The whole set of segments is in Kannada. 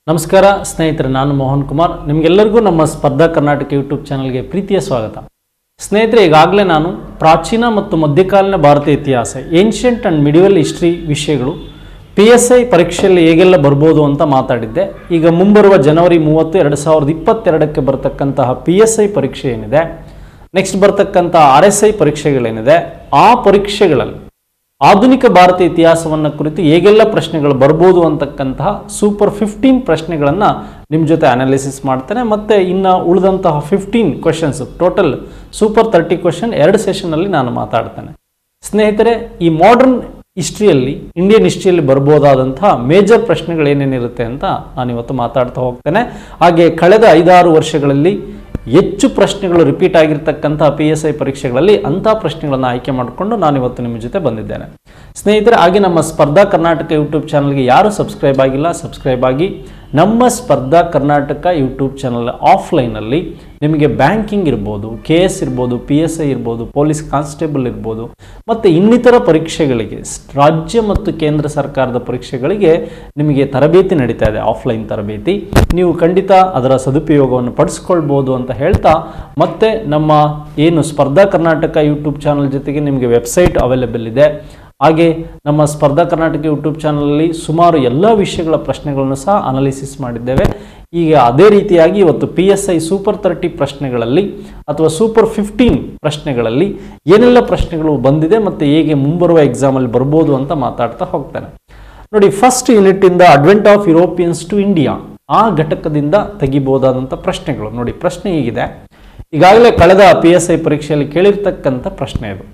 ನಮಸ್ಕಾರ ಸ್ನೇಹಿತರೆ ನಾನು ಮೋಹನ್ ಕುಮಾರ್ ನಿಮಗೆಲ್ಲರಿಗೂ ನಮ್ಮ ಸ್ಪರ್ಧಾ ಕರ್ನಾಟಕ ಯೂಟ್ಯೂಬ್ ಚಾನಲ್ಗೆ ಪ್ರೀತಿಯ ಸ್ವಾಗತ ಸ್ನೇಹಿತರೆ ಈಗಾಗಲೇ ನಾನು ಪ್ರಾಚೀನ ಮತ್ತು ಮಧ್ಯಕಾಲೀನ ಭಾರತೀಯ ಇತಿಹಾಸ ಏನ್ಷಿಯಂಟ್ ಆ್ಯಂಡ್ ಮಿಡಿವಲ್ ಹಿಸ್ಟ್ರಿ ವಿಷಯಗಳು ಪಿ ಎಸ್ ಐ ಪರೀಕ್ಷೆಯಲ್ಲಿ ಹೇಗೆಲ್ಲ ಬರ್ಬೋದು ಅಂತ ಮಾತಾಡಿದ್ದೆ ಈಗ ಮುಂಬರುವ ಜನವರಿ ಮೂವತ್ತು ಎರಡು ಸಾವಿರದ ಇಪ್ಪತ್ತೆರಡಕ್ಕೆ ಬರತಕ್ಕಂತಹ ಪಿ ಎಸ್ ಐ ಪರೀಕ್ಷೆ ಏನಿದೆ ನೆಕ್ಸ್ಟ್ ಬರ್ತಕ್ಕಂಥ ಆರ್ ಎಸ್ ಐ ಪರೀಕ್ಷೆಗಳೇನಿದೆ ಆ ಪರೀಕ್ಷೆಗಳಲ್ಲಿ ಆಧುನಿಕ ಭಾರತೀಯ ಇತಿಹಾಸವನ್ನು ಕುರಿತು ಹೇಗೆಲ್ಲ ಪ್ರಶ್ನೆಗಳು ಬರ್ಬೋದು ಅಂತಕ್ಕಂತಹ ಸೂಪರ್ ಫಿಫ್ಟೀನ್ ಪ್ರಶ್ನೆಗಳನ್ನು ನಿಮ್ಮ ಜೊತೆ ಅನಾಲಿಸಿಸ್ ಮಾಡ್ತೇನೆ ಮತ್ತು ಇನ್ನು ಉಳಿದಂತಹ fifteen questions total super thirty question ಎರಡು ಸೆಷನ್ನಲ್ಲಿ ನಾನು ಮಾತಾಡ್ತೇನೆ ಸ್ನೇಹಿತರೆ ಈ ಮಾಡರ್ನ್ ಹಿಸ್ಟ್ರಿಯಲ್ಲಿ ಇಂಡಿಯನ್ ಹಿಸ್ಟ್ರಿಯಲ್ಲಿ ಬರ್ಬೋದಾದಂತಹ ಮೇಜರ್ ಪ್ರಶ್ನೆಗಳು ಏನೇನಿರುತ್ತೆ ಅಂತ ನಾನು ಇವತ್ತು ಮಾತಾಡ್ತಾ ಹೋಗ್ತೇನೆ ಹಾಗೆ ಕಳೆದ ಐದಾರು ವರ್ಷಗಳಲ್ಲಿ ಹೆಚ್ಚು ಪ್ರಶ್ನೆಗಳು ರಿಪೀಟ್ ಆಗಿರ್ತಕ್ಕಂಥ ಪಿ ಎಸ್ ಐ ಪರೀಕ್ಷೆಗಳಲ್ಲಿ ಅಂಥ ಪ್ರಶ್ನೆಗಳನ್ನು ಆಯ್ಕೆ ಮಾಡಿಕೊಂಡು ನಾನು ಇವತ್ತು ನಿಮ್ಮ ಜೊತೆ ಬಂದಿದ್ದೇನೆ ಸ್ನೇಹಿತರೆ ಹಾಗೆ ನಮ್ಮ ಸ್ಪರ್ಧಾ ಕರ್ನಾಟಕ ಯೂಟ್ಯೂಬ್ ಚಾನಲ್ಗೆ ಯಾರು ಸಬ್ಸ್ಕ್ರೈಬ್ ಆಗಿಲ್ಲ ಸಬ್ಸ್ಕ್ರೈಬ್ ಆಗಿ ನಮ್ಮ ಸ್ಪರ್ಧಾ ಕರ್ನಾಟಕ ಯೂಟ್ಯೂಬ್ ಚಾನಲ್ ಆಫ್ಲೈನಲ್ಲಿ ನಿಮಗೆ ಬ್ಯಾಂಕಿಂಗ್ ಇರ್ಬೋದು ಕೆ ಎಸ್ ಇರ್ಬೋದು ಪಿ ಎಸ್ ಐ ಇರ್ಬೋದು ಪೊಲೀಸ್ ಕಾನ್ಸ್ಟೇಬಲ್ ಇರ್ಬೋದು ಮತ್ತು ಇನ್ನಿತರ ಪರೀಕ್ಷೆಗಳಿಗೆ ಸ್- ರಾಜ್ಯ ಮತ್ತು ಕೇಂದ್ರ ಸರ್ಕಾರದ ಪರೀಕ್ಷೆಗಳಿಗೆ ನಿಮಗೆ ತರಬೇತಿ ನಡೀತಾ ಇದೆ ಆಫ್ಲೈನ್ ತರಬೇತಿ ನೀವು ಖಂಡಿತ ಅದರ ಸದುಪಯೋಗವನ್ನು ಪಡಿಸ್ಕೊಳ್ಬೋದು ಅಂತ ಹೇಳ್ತಾ ಮತ್ತೆ ನಮ್ಮ ಏನು ಸ್ಪರ್ಧಾ ಕರ್ನಾಟಕ ಯೂಟ್ಯೂಬ್ ಚಾನಲ್ ಜೊತೆಗೆ ನಿಮಗೆ ವೆಬ್ಸೈಟ್ ಅವೈಲೇಬಲ್ ಇದೆ ಹಾಗೆ ನಮ್ಮ ಸ್ಪರ್ಧಾ ಕರ್ನಾಟಕ ಯೂಟ್ಯೂಬ್ ಚಾನಲಲ್ಲಿ ಸುಮಾರು ಎಲ್ಲ ವಿಷಯಗಳ ಪ್ರಶ್ನೆಗಳನ್ನು ಸಹ ಅನಾಲಿಸಿಸ್ ಮಾಡಿದ್ದೇವೆ ಈಗ ಅದೇ ರೀತಿಯಾಗಿ ಇವತ್ತು P S I super thirty ಪ್ರಶ್ನೆಗಳಲ್ಲಿ ಅಥವಾ ಸೂಪರ್ ಫಿಫ್ಟೀನ್ ಪ್ರಶ್ನೆಗಳಲ್ಲಿ ಏನೆಲ್ಲ ಪ್ರಶ್ನೆಗಳು ಬಂದಿದೆ ಮತ್ತು ಹೇಗೆ ಮುಂಬರುವ ಎಕ್ಸಾಮಲ್ಲಿ ಬರ್ಬೋದು ಅಂತ ಮಾತಾಡ್ತಾ ಹೋಗ್ತಾನೆ ನೋಡಿ ಫಸ್ಟ್ ಯೂನಿಟ್ ಇಂದ advent of Europeans to India ಆ ಘಟಕದಿಂದ ತೆಗಿಬಹುದಾದಂಥ ಪ್ರಶ್ನೆಗಳು ನೋಡಿ ಪ್ರಶ್ನೆ ಹೀಗಿದೆ ಈಗಾಗಲೇ ಕಳೆದ ಪಿ ಎಸ್ ಐ ಪರೀಕ್ಷೆಯಲ್ಲಿ ಕೇಳಿರ್ತಕ್ಕಂಥ ಪ್ರಶ್ನೆ ಇದು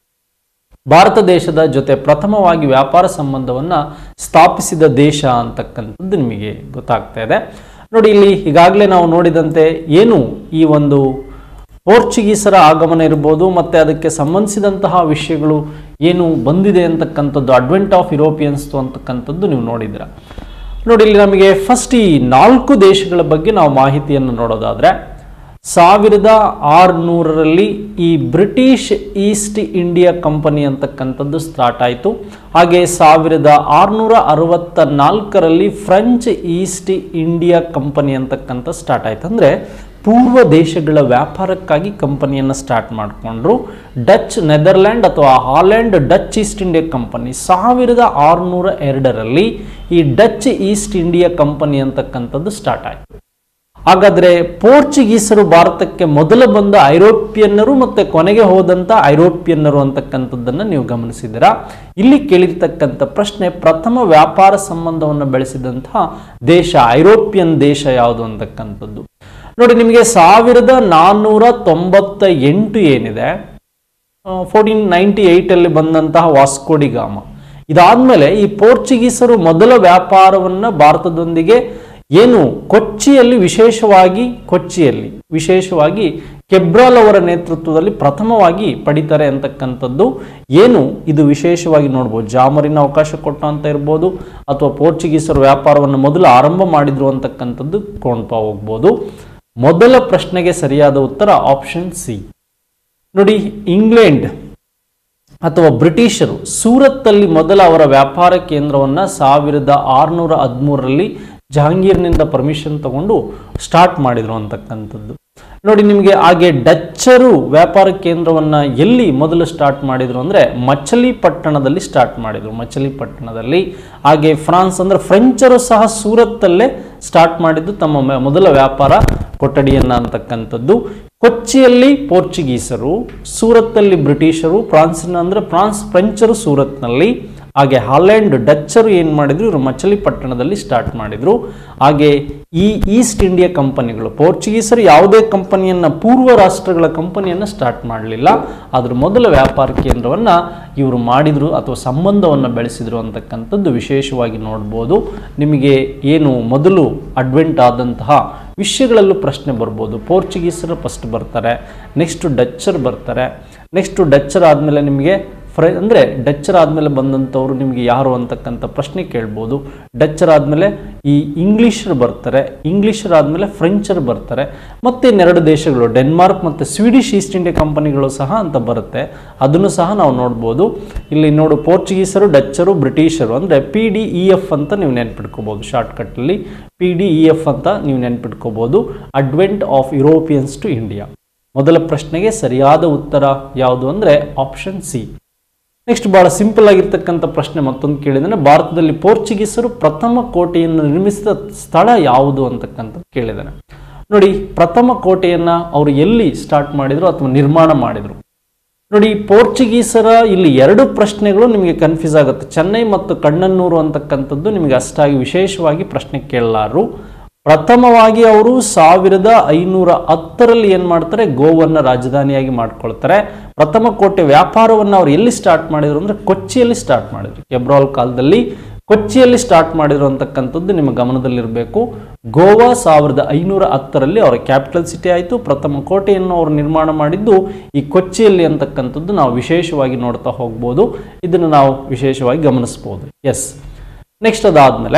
ಭಾರತ ದೇಶದ ಜೊತೆ ಪ್ರಥಮವಾಗಿ ವ್ಯಾಪಾರ ಸಂಬಂಧವನ್ನ ಸ್ಥಾಪಿಸಿದ ದೇಶ ಅಂತಕ್ಕಂಥದ್ದು ನಿಮಗೆ ಗೊತ್ತಾಗ್ತಾ ಇದೆ ನೋಡಿ ಇಲ್ಲಿ ಈಗಾಗಲೇ ನಾವು ನೋಡಿದಂತೆ ಏನು ಈ ಒಂದು ಪೋರ್ಚುಗೀಸರ ಆಗಮನ ಇರ್ಬೋದು ಮತ್ತು ಅದಕ್ಕೆ ಸಂಬಂಧಿಸಿದಂತಹ ವಿಷಯಗಳು ಏನು ಬಂದಿದೆ ಅಂತಕ್ಕಂಥದ್ದು ಅಡ್ವೆಂಟ್ ಆಫ್ ಯುರೋಪಿಯನ್ಸ್ ಅಂತಕ್ಕಂಥದ್ದು ನೀವು ನೋಡಿದ್ರ ನೋಡಿ ಇಲ್ಲಿ ನಮಗೆ ಫಸ್ಟ್ ಈ ನಾಲ್ಕು ದೇಶಗಳ ಬಗ್ಗೆ ನಾವು ಮಾಹಿತಿಯನ್ನು ನೋಡೋದಾದ್ರೆ ಸಾವಿರದ ಆರುನೂರರಲ್ಲಿ ಈ ಬ್ರಿಟಿಷ್ ಈಸ್ಟ್ ಇಂಡಿಯಾ ಕಂಪನಿ ಅಂತಕ್ಕಂಥದ್ದು ಸ್ಟಾರ್ಟ್ ಆಯಿತು ಹಾಗೆ ಸಾವಿರದ ಆರುನೂರ ಅರವತ್ತ ನಾಲ್ಕರಲ್ಲಿ ಫ್ರೆಂಚ್ ಈಸ್ಟ್ ಇಂಡಿಯಾ ಕಂಪನಿ ಅಂತಕ್ಕಂಥ ಸ್ಟಾರ್ಟ್ ಆಯ್ತು ಅಂದರೆ ಪೂರ್ವ ದೇಶಗಳ ವ್ಯಾಪಾರಕ್ಕಾಗಿ ಕಂಪನಿಯನ್ನು ಸ್ಟಾರ್ಟ್ ಮಾಡಿಕೊಂಡ್ರು ಡಚ್ ನೆದರ್ಲ್ಯಾಂಡ್ ಅಥವಾ Holland Dutch East India company ಸಾವಿರದ ಆರುನೂರ ಎರಡರಲ್ಲಿ ಈ ಡಚ್ ಈಸ್ಟ್ ಇಂಡಿಯಾ ಕಂಪನಿ ಅಂತಕ್ಕಂಥದ್ದು ಸ್ಟಾರ್ಟ್ ಆಯಿತು ಹಾಗಾದ್ರೆ ಪೋರ್ಚುಗೀಸರು ಭಾರತಕ್ಕೆ ಮೊದಲು ಬಂದ ಐರೋಪ್ಯನ್ನರು ಮತ್ತೆ ಕೊನೆಗೆ ಹೋದಂತ ಐರೋಪ್ಯನ್ನರು ಅಂತಕ್ಕಂಥದ್ದನ್ನ ನೀವು ಗಮನಿಸಿದಿರಾ ಇಲ್ಲಿ ಕೇಳಿರ್ತಕ್ಕಂಥ ಪ್ರಶ್ನೆ ಪ್ರಥಮ ವ್ಯಾಪಾರ ಸಂಬಂಧವನ್ನು ಬೆಳೆಸಿದಂತಹ ದೇಶ ಐರೋಪ್ಯನ್ ದೇಶ ಯಾವುದು ಅಂತಕ್ಕಂಥದ್ದು ನೋಡಿ ನಿಮಗೆ ಸಾವಿರದ ನಾನ್ನೂರ ತೊಂಬತ್ತ ಎಂಟು ಏನಿದೆ ಫೋರ್ಟೀನ್ ನೈಂಟಿ ಏಯ್ಟಲ್ಲಿ ಬಂದಂತಹ ವಾಸ್ಕೋಡಿಗಾಮ ಇದಾದ್ಮೇಲೆ ಈ ಪೋರ್ಚುಗೀಸರು ಮೊದಲ ವ್ಯಾಪಾರವನ್ನು ಭಾರತದೊಂದಿಗೆ ಏನು ಕೊಚ್ಚಿಯಲ್ಲಿ ವಿಶೇಷವಾಗಿ ಕೊಚ್ಚಿಯಲ್ಲಿ ವಿಶೇಷವಾಗಿ ಕೆಬ್ರಾಲ್ ಅವರ ನೇತೃತ್ವದಲ್ಲಿ ಪ್ರಥಮವಾಗಿ ಪಡಿತಾರೆ ಅಂತಕ್ಕಂಥದ್ದು ಏನು ಇದು ವಿಶೇಷವಾಗಿ ನೋಡ್ಬೋದು ಜಾಮರಿನ ಅವಕಾಶ ಕೊಟ್ಟ ಅಂತ ಇರ್ಬೋದು ಅಥವಾ ಪೋರ್ಚುಗೀಸರು ವ್ಯಾಪಾರವನ್ನು ಮೊದಲು ಆರಂಭ ಮಾಡಿದ್ರು ಅಂತಕ್ಕಂಥದ್ದು ಕೊಂಡ್ತಾ ಹೋಗ್ಬೋದು ಮೊದಲ ಪ್ರಶ್ನೆಗೆ ಸರಿಯಾದ ಉತ್ತರ ಆಪ್ಷನ್ ಸಿ ನೋಡಿ ಇಂಗ್ಲೆಂಡ್ ಅಥವಾ ಬ್ರಿಟಿಷರು ಸೂರತ್ತಲ್ಲಿ ಮೊದಲ ಅವರ ವ್ಯಾಪಾರ ಕೇಂದ್ರವನ್ನ ಸಾವಿರದ ಆರುನೂರ ಹದಿಮೂರರಲ್ಲಿ ಜಹಾಂಗೀರ್ನಿಂದ ಪರ್ಮಿಷನ್ ತಗೊಂಡು ಸ್ಟಾರ್ಟ್ ಮಾಡಿದ್ರು ಅಂತಕ್ಕಂಥದ್ದು ನೋಡಿ ನಿಮಗೆ ಹಾಗೆ ಡಚ್ಚರು ವ್ಯಾಪಾರ ಕೇಂದ್ರವನ್ನ ಎಲ್ಲಿ ಮೊದಲು ಸ್ಟಾರ್ಟ್ ಮಾಡಿದ್ರು ಅಂದ್ರೆ ಮಚಲಿಪಟ್ಟಣದಲ್ಲಿ ಸ್ಟಾರ್ಟ್ ಮಾಡಿದ್ರು ಮಚಲಿಪಟ್ಟಣದಲ್ಲಿ ಹಾಗೆ ಫ್ರಾನ್ಸ್ ಅಂದ್ರೆ ಫ್ರೆಂಚರು ಸಹ ಸೂರತ್ತಲ್ಲೇ ಸ್ಟಾರ್ಟ್ ಮಾಡಿದ್ದು ತಮ್ಮ ಮ- ಮೊದಲ ವ್ಯಾಪಾರ ಕೊಠಡಿಯನ್ನ ಅಂತಕ್ಕಂಥದ್ದು ಕೊಚ್ಚಿಯಲ್ಲಿ ಪೋರ್ಚುಗೀಸರು ಸೂರತ್ತಲ್ಲಿ ಬ್ರಿಟಿಷರು ಫ್ರಾನ್ಸಿನ ಅಂದ್ರೆ ಫ್ರಾನ್ಸ್ ಫ್ರೆಂಚರು ಸೂರತ್ನಲ್ಲಿ ಹಾಗೆ ಹಾಲೆಂಡ್ ಡಚ್ಚರು ಏನು ಮಾಡಿದ್ರು ಇವರು ಮಚಲಿಪಟ್ಟಣದಲ್ಲಿ ಸ್ಟಾರ್ಟ್ ಮಾಡಿದ್ರು ಹಾಗೆ ಈ ಈಸ್ಟ್ ಇಂಡಿಯಾ ಕಂಪನಿಗಳು ಪೋರ್ಚುಗೀಸರು ಯಾವುದೇ ಕಂಪನಿಯನ್ನ ಪೂರ್ವ ರಾಷ್ಟ್ರಗಳ ಕಂಪನಿಯನ್ನ ಸ್ಟಾರ್ಟ್ ಮಾಡಲಿಲ್ಲ ಅದ್ರ ಮೊದಲ ವ್ಯಾಪಾರ ಕೇಂದ್ರವನ್ನ ಇವರು ಮಾಡಿದ್ರು ಅಥವಾ ಸಂಬಂಧವನ್ನು ಬೆಳೆಸಿದ್ರು ಅಂತಕ್ಕಂಥದ್ದು ವಿಶೇಷವಾಗಿ ನೋಡ್ಬೋದು ನಿಮಗೆ ಏನು ಮೊದಲು ಅಡ್ವೆಂಟ್ ಆದಂತಹ ವಿಷಯಗಳಲ್ಲೂ ಪ್ರಶ್ನೆ ಬರ್ಬೋದು ಪೋರ್ಚುಗೀಸರು ಫಸ್ಟ್ ಬರ್ತಾರೆ ನೆಕ್ಸ್ಟ್ ಡಚ್ಚರ್ ಬರ್ತಾರೆ ನೆಕ್ಸ್ಟ್ ಡಚ್ಚರ್ ಆದಮೇಲೆ ನಿಮಗೆ ಫ್ರೈ ಅಂದರೆ ಡಚ್ಚರಾದ್ಮೇಲೆ ಬಂದಂಥವ್ರು ನಿಮಗೆ ಯಾರು ಅಂತಕ್ಕಂಥ ಪ್ರಶ್ನೆ ಕೇಳ್ಬೋದು ಡಚ್ಚರಾದ್ಮೇಲೆ ಈ ಇಂಗ್ಲೀಷರು ಬರ್ತಾರೆ ಇಂಗ್ಲೀಷರಾದ್ಮೇಲೆ ಫ್ರೆಂಚರು ಬರ್ತಾರೆ ಮತ್ತೆ ಇನ್ನೆರಡು ದೇಶಗಳು ಡೆನ್ಮಾರ್ಕ್ ಮತ್ತು ಸ್ವೀಡಿಷ್ ಈಸ್ಟ್ ಇಂಡಿಯಾ ಕಂಪನಿಗಳು ಸಹ ಅಂತ ಬರುತ್ತೆ ಅದನ್ನು ಸಹ ನಾವು ನೋಡ್ಬೋದು ಇಲ್ಲಿ ನೋಡು ಪೋರ್ಚುಗೀಸರು ಡಚ್ಚರು ಬ್ರಿಟಿಷರು ಅಂದರೆ ಪಿ ಡಿ ಇ ಎಫ್ ಅಂತ ನೀವು ನೆನ್ಪಿಟ್ಕೋಬೋದು ಶಾರ್ಟ್ಕಟ್ಟಲ್ಲಿ ಪಿ ಡಿ ಇ ಎಫ್ ಅಂತ ನೀವು ನೆನ್ಪಿಟ್ಕೋಬೋದು advent of Europeans to India ಮೊದಲ ಪ್ರಶ್ನೆಗೆ ಸರಿಯಾದ ಉತ್ತರ ಯಾವುದು ಅಂದರೆ ಆಪ್ಷನ್ ಸಿ ನೆಕ್ಸ್ಟ್ ಬಹಳ ಸಿಂಪಲ್ ಆಗಿರ್ತಕ್ಕಂಥ ಪ್ರಶ್ನೆ ಮತ್ತೊಂದು ಕೇಳಿದರೆ ಭಾರತದಲ್ಲಿ ಪೋರ್ಚುಗೀಸರು ಪ್ರಥಮ ಕೋಟೆಯನ್ನು ನಿರ್ಮಿಸಿದ ಸ್ಥಳ ಯಾವುದು ಅಂತಕ್ಕಂಥದ್ದು ಕೇಳಿದ್ದಾನೆ ನೋಡಿ ಪ್ರಥಮ ಕೋಟೆಯನ್ನ ಅವರು ಎಲ್ಲಿ ಸ್ಟಾರ್ಟ್ ಮಾಡಿದ್ರು ಅಥವಾ ನಿರ್ಮಾಣ ಮಾಡಿದ್ರು ನೋಡಿ ಪೋರ್ಚುಗೀಸರ ಇಲ್ಲಿ ಎರಡು ಪ್ರಶ್ನೆಗಳು ನಿಮಗೆ ಕನ್ಫ್ಯೂಸ್ ಆಗುತ್ತೆ ಚೆನ್ನೈ ಮತ್ತು ಕಣ್ಣನ್ನೂರು ಅಂತಕ್ಕಂಥದ್ದು ನಿಮಗೆ ಅಷ್ಟಾಗಿ ವಿಶೇಷವಾಗಿ ಪ್ರಶ್ನೆ ಕೇಳಲಾರು ಪ್ರಥಮವಾಗಿ ಅವರು ಸಾವಿರದ ಐನೂರ ಹತ್ತರಲ್ಲಿ ಏನು ಮಾಡ್ತಾರೆ ಗೋವನ್ನು ರಾಜಧಾನಿಯಾಗಿ ಮಾಡ್ಕೊಳ್ತಾರೆ ಪ್ರಥಮ ಕೋಟೆ ವ್ಯಾಪಾರವನ್ನು ಅವ್ರು ಎಲ್ಲಿ ಸ್ಟಾರ್ಟ್ ಮಾಡಿದ್ರು ಅಂದರೆ ಕೊಚ್ಚಿಯಲ್ಲಿ ಸ್ಟಾರ್ಟ್ ಮಾಡಿದ್ರು ಕೆಬ್ರಾಲ್ ಕಾಲದಲ್ಲಿ ಕೊಚ್ಚಿಯಲ್ಲಿ ಸ್ಟಾರ್ಟ್ ಮಾಡಿದ್ರು ಅಂತಕ್ಕಂಥದ್ದು ನಿಮ್ಮ ಗಮನದಲ್ಲಿರಬೇಕು ಗೋವಾ ಸಾವಿರದ ಐನೂರ ಹತ್ತರಲ್ಲಿ ಅವರ ಕ್ಯಾಪಿಟಲ್ ಸಿಟಿ ಆಯಿತು ಪ್ರಥಮ ಕೋಟೆಯನ್ನು ಅವರು ನಿರ್ಮಾಣ ಮಾಡಿದ್ದು ಈ ಕೊಚ್ಚಿಯಲ್ಲಿ ಅಂತಕ್ಕಂಥದ್ದು ನಾವು ವಿಶೇಷವಾಗಿ ನೋಡ್ತಾ ಹೋಗ್ಬೋದು ಇದನ್ನು ನಾವು ವಿಶೇಷವಾಗಿ ಗಮನಿಸ್ಬೋದು ಎಸ್ ನೆಕ್ಸ್ಟ್ ಅದಾದಮೇಲೆ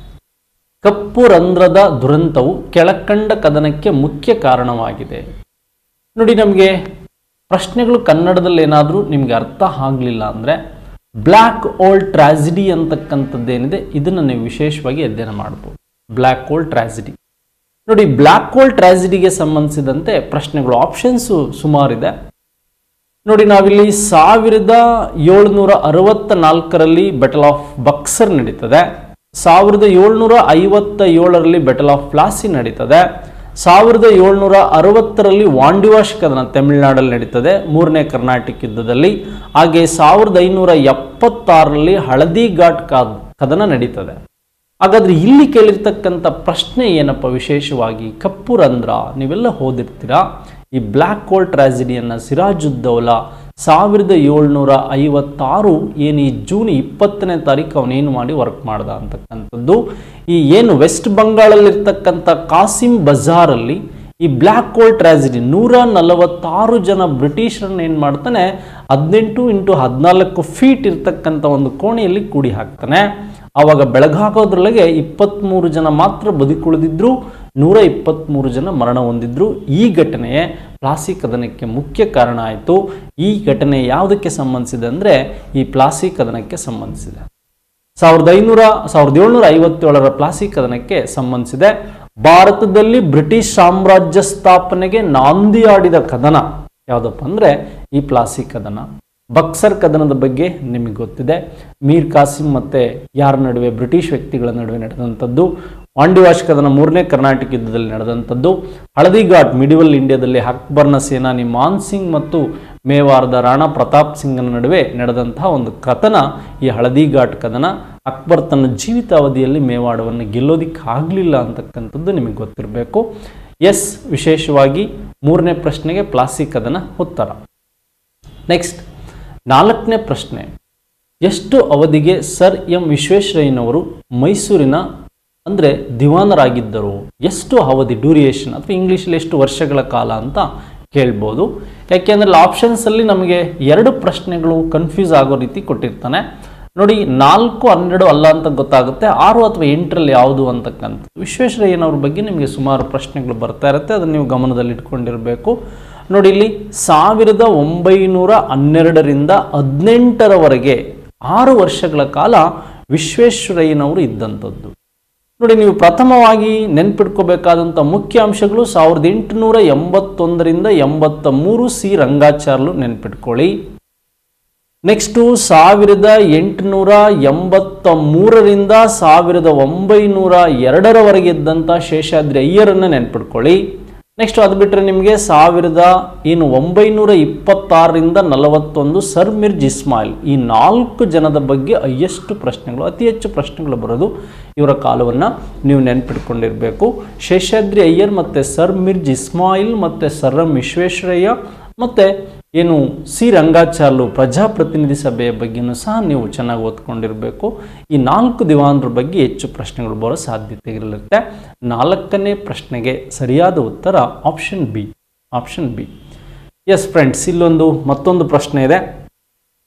ಕಪ್ಪು ರಂಧ್ರದ ದುರಂತವು ಕೆಳಕಂಡ ಕದನಕ್ಕೆ ಮುಖ್ಯ ಕಾರಣವಾಗಿದೆ ನೋಡಿ ನಮಗೆ ಪ್ರಶ್ನೆಗಳು ಕನ್ನಡದಲ್ಲಿ ಏನಾದರೂ ನಿಮಗೆ ಅರ್ಥ ಆಗಲಿಲ್ಲ ಅಂದರೆ ಬ್ಲ್ಯಾಕ್ ಓಲ್ಡ್ ಟ್ರಾಜಿಡಿ ಅಂತಕ್ಕಂಥದ್ದೇನಿದೆ ಇದನ್ನು ನೀವು ವಿಶೇಷವಾಗಿ ಅಧ್ಯಯನ ಮಾಡ್ಬೋದು ಬ್ಲ್ಯಾಕ್ ಓಲ್ಡ್ ಟ್ರಾಜಿಡಿ ನೋಡಿ ಬ್ಲ್ಯಾಕ್ ಓಲ್ಡ್ ಟ್ರಾಜಿಡಿಗೆ ಸಂಬಂಧಿಸಿದಂತೆ ಪ್ರಶ್ನೆಗಳು ಆಪ್ಷನ್ಸು ಸುಮಾರಿದೆ ನೋಡಿ ನಾವಿಲ್ಲಿ ಸಾವಿರದ ಏಳುನೂರ ಅರವತ್ತ ನಾಲ್ಕರಲ್ಲಿ ಬೆಟಲ್ ಆಫ್ ಬಕ್ಸರ್ ನಡೀತದೆ ಸಾವಿರದ ಏಳ್ನೂರ ಐವತ್ತ ಏಳರಲ್ಲಿ ಬೆಟಲ್ ಆಫ್ ಪ್ಲಾಸಿ ನಡೀತದೆ ಸಾವಿರದ ಏಳ್ನೂರ ಅರವತ್ತರಲ್ಲಿ ವಾಂಡಿವಾಶ್ ಕದನ ತಮಿಳುನಾಡಲ್ಲಿ ನಡೀತದೆ ಮೂರನೇ ಕರ್ನಾಟಕ ಯುದ್ಧದಲ್ಲಿ ಹಾಗೆ ಸಾವಿರದ ಐನೂರ ಎಪ್ಪತ್ತಾರರಲ್ಲಿ ಹಳದಿ ಘಾಟ್ ಕಾದ್ ಕದನ ನಡೀತದೆ ಹಾಗಾದ್ರೆ ಇಲ್ಲಿ ಕೇಳಿರ್ತಕ್ಕಂಥ ಪ್ರಶ್ನೆ ಏನಪ್ಪ ವಿಶೇಷವಾಗಿ ಕಪ್ಪು ರಂಧ್ರ ನೀವೆಲ್ಲ ಓದಿರ್ತೀರಾ ಈ ಬ್ಲ್ಯಾಕ್ ಹೋಲ್ ಟ್ರಾಜಿಡಿಯನ್ನು ಸಿರಾಜುದ್ದೌಲಾ ಸಾವಿರದ ಏಳ್ನೂರ ಐವತ್ತಾರು ಏನು ಈ ಜೂನ್ ಇಪ್ಪತ್ತನೇ ತಾರೀಕು ಅವನೇನು ಮಾಡಿ ವರ್ಕ್ ಮಾಡ್ದ ಅಂತಕ್ಕಂಥದ್ದು ಈ ಏನು ವೆಸ್ಟ್ ಬಂಗಾಳಲ್ಲಿರ್ತಕ್ಕಂಥ ಕಾಸಿಂ ಬಜಾರಲ್ಲಿ ಈ ಬ್ಲ್ಯಾಕ್ ಹೋಲ್ ಟ್ರಾಜಿಡಿ ನೂರ ನಲವತ್ತಾರು ಜನ ಬ್ರಿಟಿಷರನ್ನ ಏನು ಮಾಡ್ತಾನೆ ಹದಿನೆಂಟು ಇಂಟು ಹದಿನಾಲ್ಕು ಫೀಟ್ ಇರ್ತಕ್ಕಂಥ ಒಂದು ಕೋಣೆಯಲ್ಲಿ ಕೂಡಿ ಹಾಕ್ತಾನೆ ಆವಾಗ ಬೆಳಗಾಗೋದ್ರೊಳಗೆ ಇಪ್ಪತ್ತ್ಮೂರು ಜನ ಮಾತ್ರ ಬದುಕುಳಿದಿದ್ರು ನೂರ ಇಪ್ಪತ್ತ್ಮೂರು ಜನ ಮರಣ ಹೊಂದಿದ್ರು ಈ ಘಟನೆ ಪ್ಲಾಸಿ ಕದನಕ್ಕೆ ಮುಖ್ಯ ಕಾರಣ ಆಯಿತು ಈ ಘಟನೆ ಯಾವುದಕ್ಕೆ ಸಂಬಂಧಿಸಿದೆ ಅಂದರೆ ಈ ಪ್ಲಾಸಿ ಕದನಕ್ಕೆ ಸಂಬಂಧಿಸಿದೆ ಸಾವಿರದ ಐನೂರ ಸಾವಿರದ ಏಳ್ನೂರ ಐವತ್ತೇಳರ ಪ್ಲಾಸಿ ಕದನಕ್ಕೆ ಸಂಬಂಧಿಸಿದೆ ಭಾರತದಲ್ಲಿ ಬ್ರಿಟಿಷ್ ಸಾಮ್ರಾಜ್ಯ ಸ್ಥಾಪನೆಗೆ ನಾಂದಿಯಾಡಿದ ಕದನ ಯಾವುದಪ್ಪ ಅಂದರೆ ಈ ಪ್ಲಾಸಿ ಕದನ ಬಕ್ಸರ್ ಕದನದ ಬಗ್ಗೆ ನಿಮಗೆ ಗೊತ್ತಿದೆ ಮೀರ್ ಕಾಸಿಂ ಮತ್ತು ಯಾರ ನಡುವೆ ಬ್ರಿಟಿಷ್ ವ್ಯಕ್ತಿಗಳ ನಡುವೆ ನಡೆದಂಥದ್ದು ವಾಂಡಿವಾಶ್ ಕದನ ಮೂರನೇ ಕರ್ನಾಟಕ ಯುದ್ಧದಲ್ಲಿ ನಡೆದಂಥದ್ದು ಹಳದಿ ಘಾಟ್ ಮಿಡಿವಲ್ ಇಂಡಿಯಾದಲ್ಲಿ ಅಕ್ಬರ್ನ ಸೇನಾನಿ ಮಾನ್ ಸಿಂಗ್ ಮತ್ತು ಮೇವಾರದ ರಾಣಾ ಪ್ರತಾಪ್ ಸಿಂಗ್ನ ನಡುವೆ ನಡೆದಂತಹ ಒಂದು ಕಥನ ಈ ಹಳದಿ ಘಾಟ್ ಕದನ ಅಕ್ಬರ್ ತನ್ನ ಜೀವಿತಾವಧಿಯಲ್ಲಿ ಮೇವಾಡವನ್ನು ಗೆಲ್ಲೋದಿಕ್ಕೆ ಆಗಲಿಲ್ಲ ಅಂತಕ್ಕಂಥದ್ದು ನಿಮಗೆ ಗೊತ್ತಿರಬೇಕು ಎಸ್ ವಿಶೇಷವಾಗಿ ಮೂರನೇ ಪ್ರಶ್ನೆಗೆ ಪ್ಲಾಸ್ಟಿಕ್ ಕದನ ಉತ್ತರ ನೆಕ್ಸ್ಟ್ ನಾಲ್ಕನೇ ಪ್ರಶ್ನೆ ಎಷ್ಟು ಅವಧಿಗೆ ಸರ್ ಎಂ ವಿಶ್ವೇಶ್ವರಯ್ಯನವರು ಮೈಸೂರಿನ ಅಂದರೆ ದಿವಾನರಾಗಿದ್ದರು ಎಷ್ಟು ಅವಧಿ ಡ್ಯೂರಿಯೇಷನ್ ಅಥವಾ ಇಂಗ್ಲೀಷಲ್ಲಿ ಎಷ್ಟು ವರ್ಷಗಳ ಕಾಲ ಅಂತ ಕೇಳ್ಬೋದು ಯಾಕೆಂದರೆ ಆಪ್ಷನ್ಸಲ್ಲಿ ನಮಗೆ ಎರಡು ಪ್ರಶ್ನೆಗಳು ಕನ್ಫ್ಯೂಸ್ ಆಗೋ ರೀತಿ ಕೊಟ್ಟಿರ್ತಾನೆ ನೋಡಿ ನಾಲ್ಕು ಹನ್ನೆರಡು ಅಲ್ಲ ಅಂತ ಗೊತ್ತಾಗುತ್ತೆ ಆರು ಅಥವಾ ಎಂಟರಲ್ಲಿ ಯಾವುದು ಅಂತಕ್ಕಂಥದ್ದು ವಿಶ್ವೇಶ್ವರಯ್ಯನವ್ರ ಬಗ್ಗೆ ನಿಮಗೆ ಸುಮಾರು ಪ್ರಶ್ನೆಗಳು ಬರ್ತಾ ಇರುತ್ತೆ ಅದನ್ನು ನೀವು ಗಮನದಲ್ಲಿ ಇಟ್ಕೊಂಡಿರಬೇಕು ನೋಡಿ ಇಲ್ಲಿ ಸಾವಿರದ ಒಂಬೈನೂರ ಹನ್ನೆರಡರಿಂದ ಹದಿನೆಂಟರವರೆಗೆ ಆರು ವರ್ಷಗಳ ಕಾಲ ವಿಶ್ವೇಶ್ವರಯ್ಯನವರು ಇದ್ದಂಥದ್ದು ನೋಡಿ ನೀವು ಪ್ರಥಮವಾಗಿ ನೆನ್ಪಿಟ್ಕೋಬೇಕಾದಂಥ ಮುಖ್ಯ ಅಂಶಗಳು ಸಾವಿರದ ಎಂಟುನೂರ ಎಂಬತ್ತೊಂದರಿಂದ ಎಂಬತ್ತ ಮೂರು ಸಿ ರಂಗಾಚಾರ್ಲು ನೆನ್ಪಿಟ್ಕೊಳ್ಳಿ ನೆಕ್ಸ್ಟು ಸಾವಿರದ ಎಂಟುನೂರ ಎಂಬತ್ತ ಮೂರರಿಂದ ಸಾವಿರದ ಒಂಬೈನೂರ ಎರಡರವರೆಗೆ ಇದ್ದಂಥ ಶೇಷಾದ್ರಿ ಅಯ್ಯರನ್ನು ನೆನ್ಪಿಟ್ಕೊಳ್ಳಿ ನೆಕ್ಸ್ಟ್ ಅದು ಬಿಟ್ಟರೆ ನಿಮಗೆ ಸಾವಿರದ ಏನು ಒಂಬೈನೂರ ಇಪ್ಪತ್ತಾರರಿಂದ ನಲವತ್ತೊಂದು ಸರ್ ಮಿರ್ಜ್ ಇಸ್ಮಾಯಿಲ್ ಈ ನಾಲ್ಕು ಜನದ ಬಗ್ಗೆ ಹೈಯೆಸ್ಟ್ ಪ್ರಶ್ನೆಗಳು ಅತಿ ಹೆಚ್ಚು ಪ್ರಶ್ನೆಗಳು ಬರೋದು ಇವರ ಕಾಲವನ್ನು ನೀವು ನೆನ್ಪಿಟ್ಕೊಂಡಿರಬೇಕು ಶೇಷಾದ್ರಿ ಅಯ್ಯರ್ ಮತ್ತು ಸರ್ ಮಿರ್ಜ್ ಇಸ್ಮಾಯಿಲ್ ಮತ್ತು ಸರ್ ಎಂ ವಿಶ್ವೇಶ್ವರಯ್ಯ ಮತ್ತು ಏನು ಸಿ ರಂಗಾಚಾರ್ಲು ಪ್ರಜಾಪ್ರತಿನಿಧಿ ಸಭೆಯ ಬಗ್ಗೆನೂ ಸಹ ನೀವು ಚೆನ್ನಾಗಿ ಓದ್ಕೊಂಡಿರಬೇಕು ಈ ನಾಲ್ಕು ದಿವಾನರ ಬಗ್ಗೆ ಹೆಚ್ಚು ಪ್ರಶ್ನೆಗಳು ಬರೋ ಸಾಧ್ಯತೆ ಇರಲಿರುತ್ತೆ ನಾಲ್ಕನೇ ಪ್ರಶ್ನೆಗೆ ಸರಿಯಾದ ಉತ್ತರ option B option B yes friends ಇಲ್ಲೊಂದು ಮತ್ತೊಂದು ಪ್ರಶ್ನೆ ಇದೆ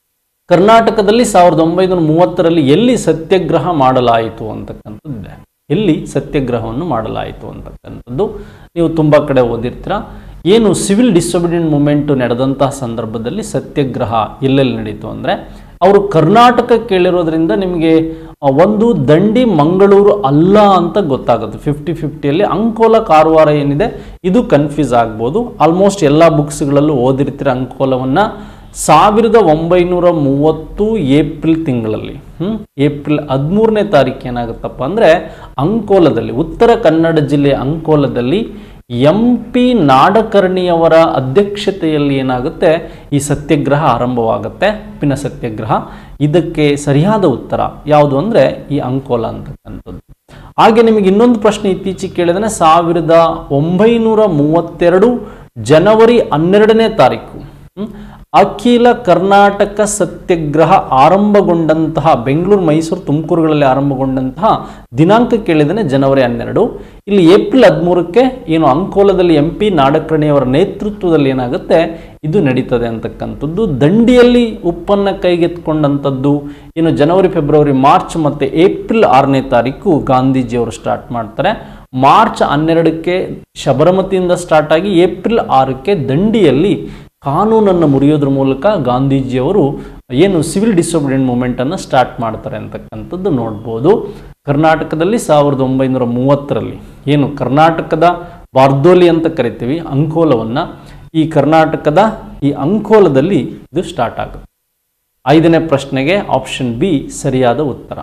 ಕರ್ನಾಟಕದಲ್ಲಿ ಸಾವಿರದ ಒಂಬೈನೂರ ಮೂವತ್ತರಲ್ಲಿ ಎಲ್ಲಿ ಸತ್ಯಾಗ್ರಹ ಮಾಡಲಾಯಿತು ಅಂತಕ್ಕಂಥದ್ದಿದೆ ಎಲ್ಲಿ ಸತ್ಯಾಗ್ರಹವನ್ನು ಮಾಡಲಾಯಿತು ಅಂತಕ್ಕಂಥದ್ದು ನೀವು ತುಂಬ ಕಡೆ ಓದಿರ್ತೀರ ಏನು ಸಿವಿಲ್ ಡಿಸೊಬಿಡಿಯಂಟ್ ಮೂಮೆಂಟು ನಡೆದಂತಹ ಸಂದರ್ಭದಲ್ಲಿ ಸತ್ಯಾಗ್ರಹ ಎಲ್ಲೆಲ್ಲಿ ನಡೀತು ಅಂದರೆ ಅವರು ಕರ್ನಾಟಕ ಕೇಳಿರೋದ್ರಿಂದ ನಿಮಗೆ ಆ, ಒಂದು ದಂಡಿ ಮಂಗಳೂರು ಅಲ್ಲ ಅಂತ ಗೊತ್ತಾಗುತ್ತೆ ಫಿಫ್ಟಿ ಫಿಫ್ಟಿಯಲ್ಲಿ ಅಂಕೋಲ ಕಾರವಾರ ಏನಿದೆ ಇದು ಕನ್ಫ್ಯೂಸ್ ಆಗ್ಬೋದು ಆಲ್ಮೋಸ್ಟ್ ಎಲ್ಲ ಬುಕ್ಸ್ಗಳಲ್ಲೂ ಓದಿರ್ತೀರ ಅಂಕೋಲವನ್ನು ಸಾವಿರದ ಒಂಬೈನೂರ ಮೂವತ್ತು ಏಪ್ರಿಲ್ ತಿಂಗಳಲ್ಲಿ ಹ್ಮ್? ಏಪ್ರಿಲ್ ಹದಿಮೂರನೇ ತಾರೀಕು ಏನಾಗುತ್ತಪ್ಪ ಅಂದರೆ ಅಂಕೋಲದಲ್ಲಿ ಉತ್ತರ ಕನ್ನಡ ಜಿಲ್ಲೆಯ ಅಂಕೋಲದಲ್ಲಿ ಎಂ ಪಿ ನಾಡಕರ್ಣಿಯವರ ಅಧ್ಯಕ್ಷತೆಯಲ್ಲಿ ಏನಾಗುತ್ತೆ ಈ ಸತ್ಯಾಗ್ರಹ ಆರಂಭವಾಗುತ್ತೆ ಉಪ್ಪಿನ ಸತ್ಯಾಗ್ರಹ ಇದಕ್ಕೆ ಸರಿಯಾದ ಉತ್ತರ ಯಾವುದು ಅಂದರೆ ಈ ಅಂಕೋಲ ಅಂತಕ್ಕಂಥದ್ದು ಹಾಗೆ ನಿಮಗೆ ಇನ್ನೊಂದು ಪ್ರಶ್ನೆ ಇತ್ತೀಚೆಗೆ ಕೇಳಿದ್ರೆ ಸಾವಿರದ ಒಂಬೈನೂರ ಮೂವತ್ತೆರಡು ಜನವರಿ ಹನ್ನೆರಡನೇ ತಾರೀಕು ಹ್ಮ್? ಅಖಿಲ ಕರ್ನಾಟಕ ಸತ್ಯಾಗ್ರಹ ಆರಂಭಗೊಂಡಂತಹ ಬೆಂಗಳೂರು ಮೈಸೂರು ತುಮಕೂರುಗಳಲ್ಲಿ ಆರಂಭಗೊಂಡಂತಹ ದಿನಾಂಕ ಕೇಳಿದರೆ ಜನವರಿ ಹನ್ನೆರಡು ಇಲ್ಲಿ ಏಪ್ರಿಲ್ ಹದಿಮೂರಕ್ಕೆ ಏನು ಅಂಕೋಲದಲ್ಲಿ ಎಂ ಪಿ ನಾಡಕರ್ಣಿಯವರ ನೇತೃತ್ವದಲ್ಲಿ ಏನಾಗುತ್ತೆ ಇದು ನಡೀತದೆ ಅಂತಕ್ಕಂಥದ್ದು ದಂಡಿಯಲ್ಲಿ ಉಪ್ಪನ್ನು ಕೈಗೆತ್ಕೊಂಡಂಥದ್ದು ಏನು ಜನವರಿ ಫೆಬ್ರವರಿ ಮಾರ್ಚ್ ಮತ್ತು ಏಪ್ರಿಲ್ ಆರನೇ ತಾರೀಕು ಗಾಂಧೀಜಿಯವರು ಸ್ಟಾರ್ಟ್ ಮಾಡ್ತಾರೆ ಮಾರ್ಚ್ ಹನ್ನೆರಡಕ್ಕೆ ಶಬರಮತಿಯಿಂದ ಸ್ಟಾರ್ಟ್ ಆಗಿ ಏಪ್ರಿಲ್ ಆರಕ್ಕೆ ದಂಡಿಯಲ್ಲಿ ಕಾನೂನನ್ನು ಮುರಿಯೋದ್ರ ಮೂಲಕ ಗಾಂಧೀಜಿಯವರು ಏನು ಸಿವಿಲ್ ಡಿಸೊಬಿಡಿಯಂಟ್ ಮೂಮೆಂಟನ್ನು ಸ್ಟಾರ್ಟ್ ಮಾಡ್ತಾರೆ ಅಂತಕ್ಕಂಥದ್ದು ನೋಡ್ಬೋದು ಕರ್ನಾಟಕದಲ್ಲಿ ಸಾವಿರದ ಒಂಬೈನೂರ ಮೂವತ್ತರಲ್ಲಿ ಏನು ಕರ್ನಾಟಕದ ಬಾರ್ದೋಲಿ ಅಂತ ಕರಿತೀವಿ ಅಂಕೋಲವನ್ನು ಈ ಕರ್ನಾಟಕದ ಈ ಅಂಕೋಲದಲ್ಲಿ ಇದು ಸ್ಟಾರ್ಟ್ ಆಗುತ್ತೆ ಐದನೇ ಪ್ರಶ್ನೆಗೆ ಆಪ್ಷನ್ ಬಿ ಸರಿಯಾದ ಉತ್ತರ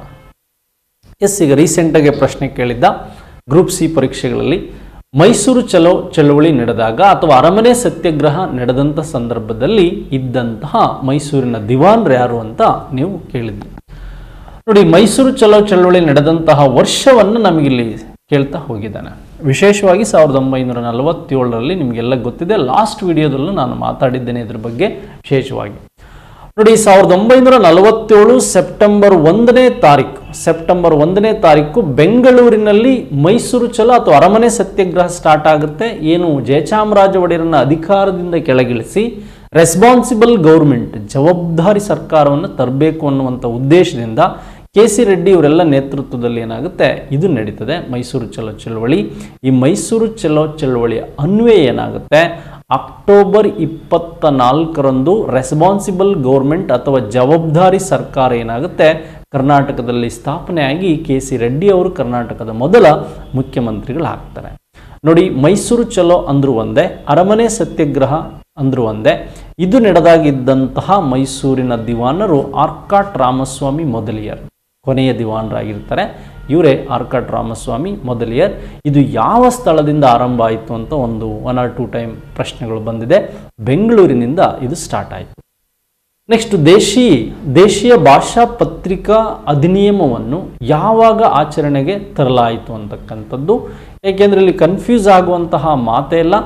ಎಸ್ ಈಗ ರೀಸೆಂಟಾಗಿ ಪ್ರಶ್ನೆ ಕೇಳಿದ್ದ ಗ್ರೂಪ್ ಸಿ ಪರೀಕ್ಷೆಗಳಲ್ಲಿ ಮೈಸೂರು ಚಲೋ ಚಳವಳಿ ನಡೆದಾಗ ಅಥವಾ ಅರಮನೆ ಸತ್ಯಾಗ್ರಹ ನಡೆದಂಥ ಸಂದರ್ಭದಲ್ಲಿ ಇದ್ದಂತಹ ಮೈಸೂರಿನ ದಿವಾನ್ರು ಯಾರು ಅಂತ ನೀವು ಕೇಳಿದ್ರಿ ನೋಡಿ ಮೈಸೂರು ಚಲೋ ಚಳವಳಿ ನಡೆದಂತಹ ವರ್ಷವನ್ನು ನಮಗಿಲ್ಲಿ ಕೇಳ್ತಾ ಹೋಗಿದ್ದಾನೆ ವಿಶೇಷವಾಗಿ ಸಾವಿರದ ಒಂಬೈನೂರ ನಲವತ್ತೇಳರಲ್ಲಿ ನಿಮಗೆಲ್ಲ ಗೊತ್ತಿದೆ ಲಾಸ್ಟ್ ವಿಡಿಯೋದಲ್ಲೂ ನಾನು ಮಾತಾಡಿದ್ದೇನೆ ಇದ್ರ ಬಗ್ಗೆ ವಿಶೇಷವಾಗಿ ನೋಡಿ ಸಾವಿರದ ಒಂಬೈನೂರ ನಲವತ್ತೇಳು ಸೆಪ್ಟೆಂಬರ್ ಒಂದನೇ ತಾರೀಕು ಸೆಪ್ಟೆಂಬರ್ ಒಂದನೇ ತಾರೀಕು ಬೆಂಗಳೂರಿನಲ್ಲಿ ಮೈಸೂರು ಚಲೋ ಅಥವಾ ಅರಮನೆ ಸತ್ಯಾಗ್ರಹ ಸ್ಟಾರ್ಟ್ ಆಗುತ್ತೆ ಏನು ಜಯಚಾಮರಾಜ ಒಡೆಯರನ್ನ ಅಧಿಕಾರದಿಂದ ಕೆಳಗಿಳಿಸಿ ರೆಸ್ಪಾನ್ಸಿಬಲ್ ಗೌರ್ಮೆಂಟ್ ಜವಾಬ್ದಾರಿ ಸರ್ಕಾರವನ್ನು ತರಬೇಕು ಅನ್ನುವಂಥ ಉದ್ದೇಶದಿಂದ ಕೆ ಸಿ ರೆಡ್ಡಿ ಇವರೆಲ್ಲ ನೇತೃತ್ವದಲ್ಲಿ ಏನಾಗುತ್ತೆ ಇದು ನಡೀತದೆ ಮೈಸೂರು ಚಲೋ ಚಳವಳಿ ಈ ಮೈಸೂರು ಚಲೋ ಚಳವಳಿಯ ಅನ್ವಯ ಏನಾಗುತ್ತೆ ಅಕ್ಟೋಬರ್ ಇಪ್ಪತ್ತ ನಾಲ್ಕರಂದು ರೆಸ್ಪಾನ್ಸಿಬಲ್ ಗೌರ್ಮೆಂಟ್ ಅಥವಾ ಜವಾಬ್ದಾರಿ ಸರ್ಕಾರ ಏನಾಗುತ್ತೆ ಕರ್ನಾಟಕದಲ್ಲಿ ಸ್ಥಾಪನೆಯಾಗಿ ಕೆ ಸಿ ರೆಡ್ಡಿ ಅವರು ಕರ್ನಾಟಕದ ಮೊದಲ ಮುಖ್ಯಮಂತ್ರಿಗಳಾಗ್ತಾರೆ ನೋಡಿ ಮೈಸೂರು ಚಲೋ ಅಂದ್ರು ಒಂದೇ ಅರಮನೆ ಸತ್ಯಾಗ್ರಹ ಅಂದ್ರು ಒಂದೇ ಇದು ನಡೆದಾಗಿದ್ದಂತಹ ಮೈಸೂರಿನ ದಿವಾನರು ಆರ್ಕಾಟ್ ರಾಮಸ್ವಾಮಿ ಮೊದಲಿಯರ್ ಕೊನೆಯ ದಿವಾನರಾಗಿರ್ತಾರೆ ಇವರೇ ಆರ್ಕಾಟ್ ರಾಮಸ್ವಾಮಿ ಮೊದಲಿಯರ್ ಇದು ಯಾವ ಸ್ಥಳದಿಂದ ಆರಂಭ ಆಯಿತು ಅಂತ ಒಂದು ಒನ್ ಆರ್ ಟೂ ಟೈಮ್ ಪ್ರಶ್ನೆಗಳು ಬಂದಿದೆ ಬೆಂಗಳೂರಿನಿಂದ ಇದು ಸ್ಟಾರ್ಟ್ ಆಯಿತು ನೆಕ್ಸ್ಟ್ ದೇಶಿ ದೇಶೀಯ ಭಾಷಾ ಪತ್ರಿಕಾ ಅಧಿನಿಯಮವನ್ನು ಯಾವಾಗ ಆಚರಣೆಗೆ ತರಲಾಯಿತು ಅಂತಕ್ಕಂಥದ್ದು ಏಕೆಂದರೆ ಇಲ್ಲಿ ಕನ್ಫ್ಯೂಸ್ ಆಗುವಂತಹ ಮಾತೇ ಇಲ್ಲ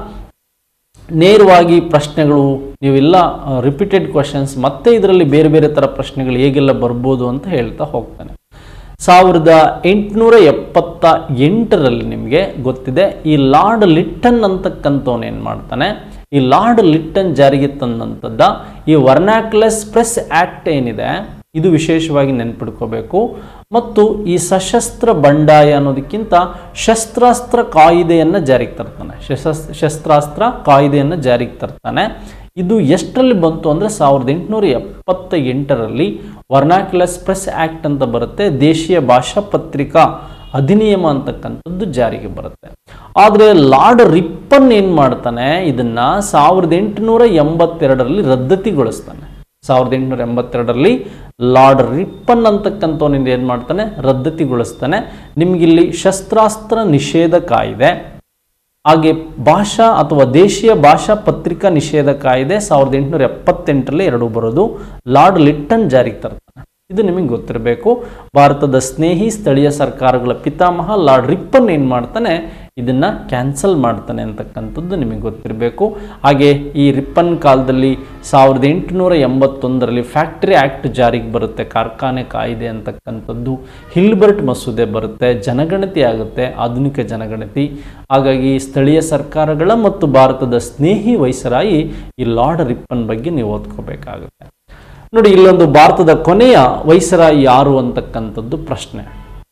ನೇರವಾಗಿ ಪ್ರಶ್ನೆಗಳು ನೀವೆಲ್ಲ ರಿಪೀಟೆಡ್ ಕ್ವಶನ್ಸ್ ಮತ್ತೆ ಇದರಲ್ಲಿ ಬೇರೆ ಬೇರೆ ಥರ ಪ್ರಶ್ನೆಗಳು ಹೇಗೆಲ್ಲ ಬರ್ಬೋದು ಅಂತ ಹೇಳ್ತಾ ಹೋಗ್ತಾನೆ ಸಾವಿರದ ಎಂಟುನೂರ ಎಪ್ಪತ್ತ ಎಂಟರಲ್ಲಿ ನಿಮಗೆ ಗೊತ್ತಿದೆ ಈ ಲಾರ್ಡ್ ಲಿಟ್ಟನ್ ಅಂತಕ್ಕಂಥವನು ಏನು ಮಾಡ್ತಾನೆ ಈ ಲಾರ್ಡ್ ಲಿಟ್ಟನ್ ಜಾರಿಗೆ ತಂದಂಥದ್ದ ಈ ವರ್ನಾಕ್ಲೆಸ್ ಪ್ರೆಸ್ ಆ್ಯಕ್ಟ್ ಏನಿದೆ ಇದು ವಿಶೇಷವಾಗಿ ನೆನ್ಪಿಡ್ಕೋಬೇಕು ಮತ್ತು ಈ ಸಶಸ್ತ್ರ ಬಂಡಾಯ ಅನ್ನೋದಕ್ಕಿಂತ ಶಸ್ತ್ರಾಸ್ತ್ರ ಕಾಯಿದೆಯನ್ನು ಜಾರಿಗೆ ತರ್ತಾನೆ ಶಸ್ತ್ರ ಶಸ್ತ್ರಾಸ್ತ್ರ ಕಾಯ್ದೆಯನ್ನು ಜಾರಿಗೆ ತರ್ತಾನೆ ಇದು ಎಷ್ಟರಲ್ಲಿ ಬಂತು ಅಂದರೆ ಸಾವಿರದ ಎಂಟುನೂರ ಎಪ್ಪತ್ತ ಎಂಟರಲ್ಲಿ ವರ್ನಾಕ್ಯುಲಸ್ ಪ್ರೆಸ್ ಆ್ಯಕ್ಟ್ ಅಂತ ಬರುತ್ತೆ ದೇಶೀಯ ಭಾಷಾ ಪತ್ರಿಕಾ ಅಧಿನಿಯಮ ಅಂತಕ್ಕಂಥದ್ದು ಜಾರಿಗೆ ಬರುತ್ತೆ ಆದರೆ ಲಾರ್ಡ್ ರಿಪ್ಪನ್ ಏನು ಮಾಡ್ತಾನೆ ಇದನ್ನ ಸಾವಿರದ ಎಂಟುನೂರ ಎಂಬತ್ತೆರಡರಲ್ಲಿ ರದ್ದತಿಗೊಳಿಸ್ತಾನೆ ಸಾವಿರದ ಎಂಟುನೂರ ಎಂಬತ್ತೆರಡರಲ್ಲಿ ಲಾರ್ಡ್ ರಿಪ್ಪನ್ ಅಂತಕ್ಕಂಥವನಿಂದ ಏನು ಮಾಡ್ತಾನೆ ರದ್ದತಿಗೊಳಿಸ್ತಾನೆ ನಿಮಗಿಲ್ಲಿ ಶಸ್ತ್ರಾಸ್ತ್ರ ನಿಷೇಧ ಕಾಯ್ದೆ ಹಾಗೆ ಭಾಷಾ ಅಥವಾ ದೇಶೀಯ ಭಾಷಾ ಪತ್ರಿಕಾ ನಿಷೇಧ ಕಾಯ್ದೆ ಸಾವಿರದ ಎಂಟುನೂರ ಎಪ್ಪತ್ತೆಂಟರಲ್ಲಿ ಎರಡು ಬರೋದು ಲಾರ್ಡ್ ಲಿಟ್ಟನ್ ಜಾರಿಗೆ ತರ್ತಾನೆ ಇದು ನಿಮಗೆ ಗೊತ್ತಿರಬೇಕು ಭಾರತದ ಸ್ನೇಹಿ ಸ್ಥಳೀಯ ಸರ್ಕಾರಗಳ ಪಿತಾಮಹ ಲಾರ್ಡ್ ರಿಪ್ಪನ್ ಏನು ಮಾಡ್ತಾನೆ ಇದನ್ನ ಕ್ಯಾನ್ಸಲ್ ಮಾಡ್ತಾನೆ ಅಂತಕ್ಕಂಥದ್ದು ನಿಮಗೆ ಗೊತ್ತಿರಬೇಕು ಹಾಗೆ ಈ ರಿಪ್ಪನ್ ಕಾಲದಲ್ಲಿ ಸಾವಿರದ ಎಂಟುನೂರ ಎಂಬತ್ತೊಂದರಲ್ಲಿ ಫ್ಯಾಕ್ಟರಿ ಆ್ಯಕ್ಟ್ ಜಾರಿಗೆ ಬರುತ್ತೆ ಕಾರ್ಖಾನೆ ಕಾಯ್ದೆ ಅಂತಕ್ಕಂಥದ್ದು ಹಿಲ್ಬರ್ಟ್ ಮಸೂದೆ ಬರುತ್ತೆ ಜನಗಣತಿ ಆಗುತ್ತೆ ಆಧುನಿಕ ಜನಗಣತಿ ಹಾಗಾಗಿ ಸ್ಥಳೀಯ ಸರ್ಕಾರಗಳ ಮತ್ತು ಭಾರತದ ಸ್ನೇಹಿ ವೈಸರಾಯಿ ಈ ಲಾರ್ಡ್ ರಿಪ್ಪನ್ ಬಗ್ಗೆ ನೀವು ಓದ್ಕೋಬೇಕಾಗುತ್ತೆ ನೋಡಿ ಇಲ್ಲೊಂದು ಭಾರತದ ಕೊನೆಯ ವೈಸರಾಯಿ ಯಾರು ಅಂತಕ್ಕಂಥದ್ದು ಪ್ರಶ್ನೆ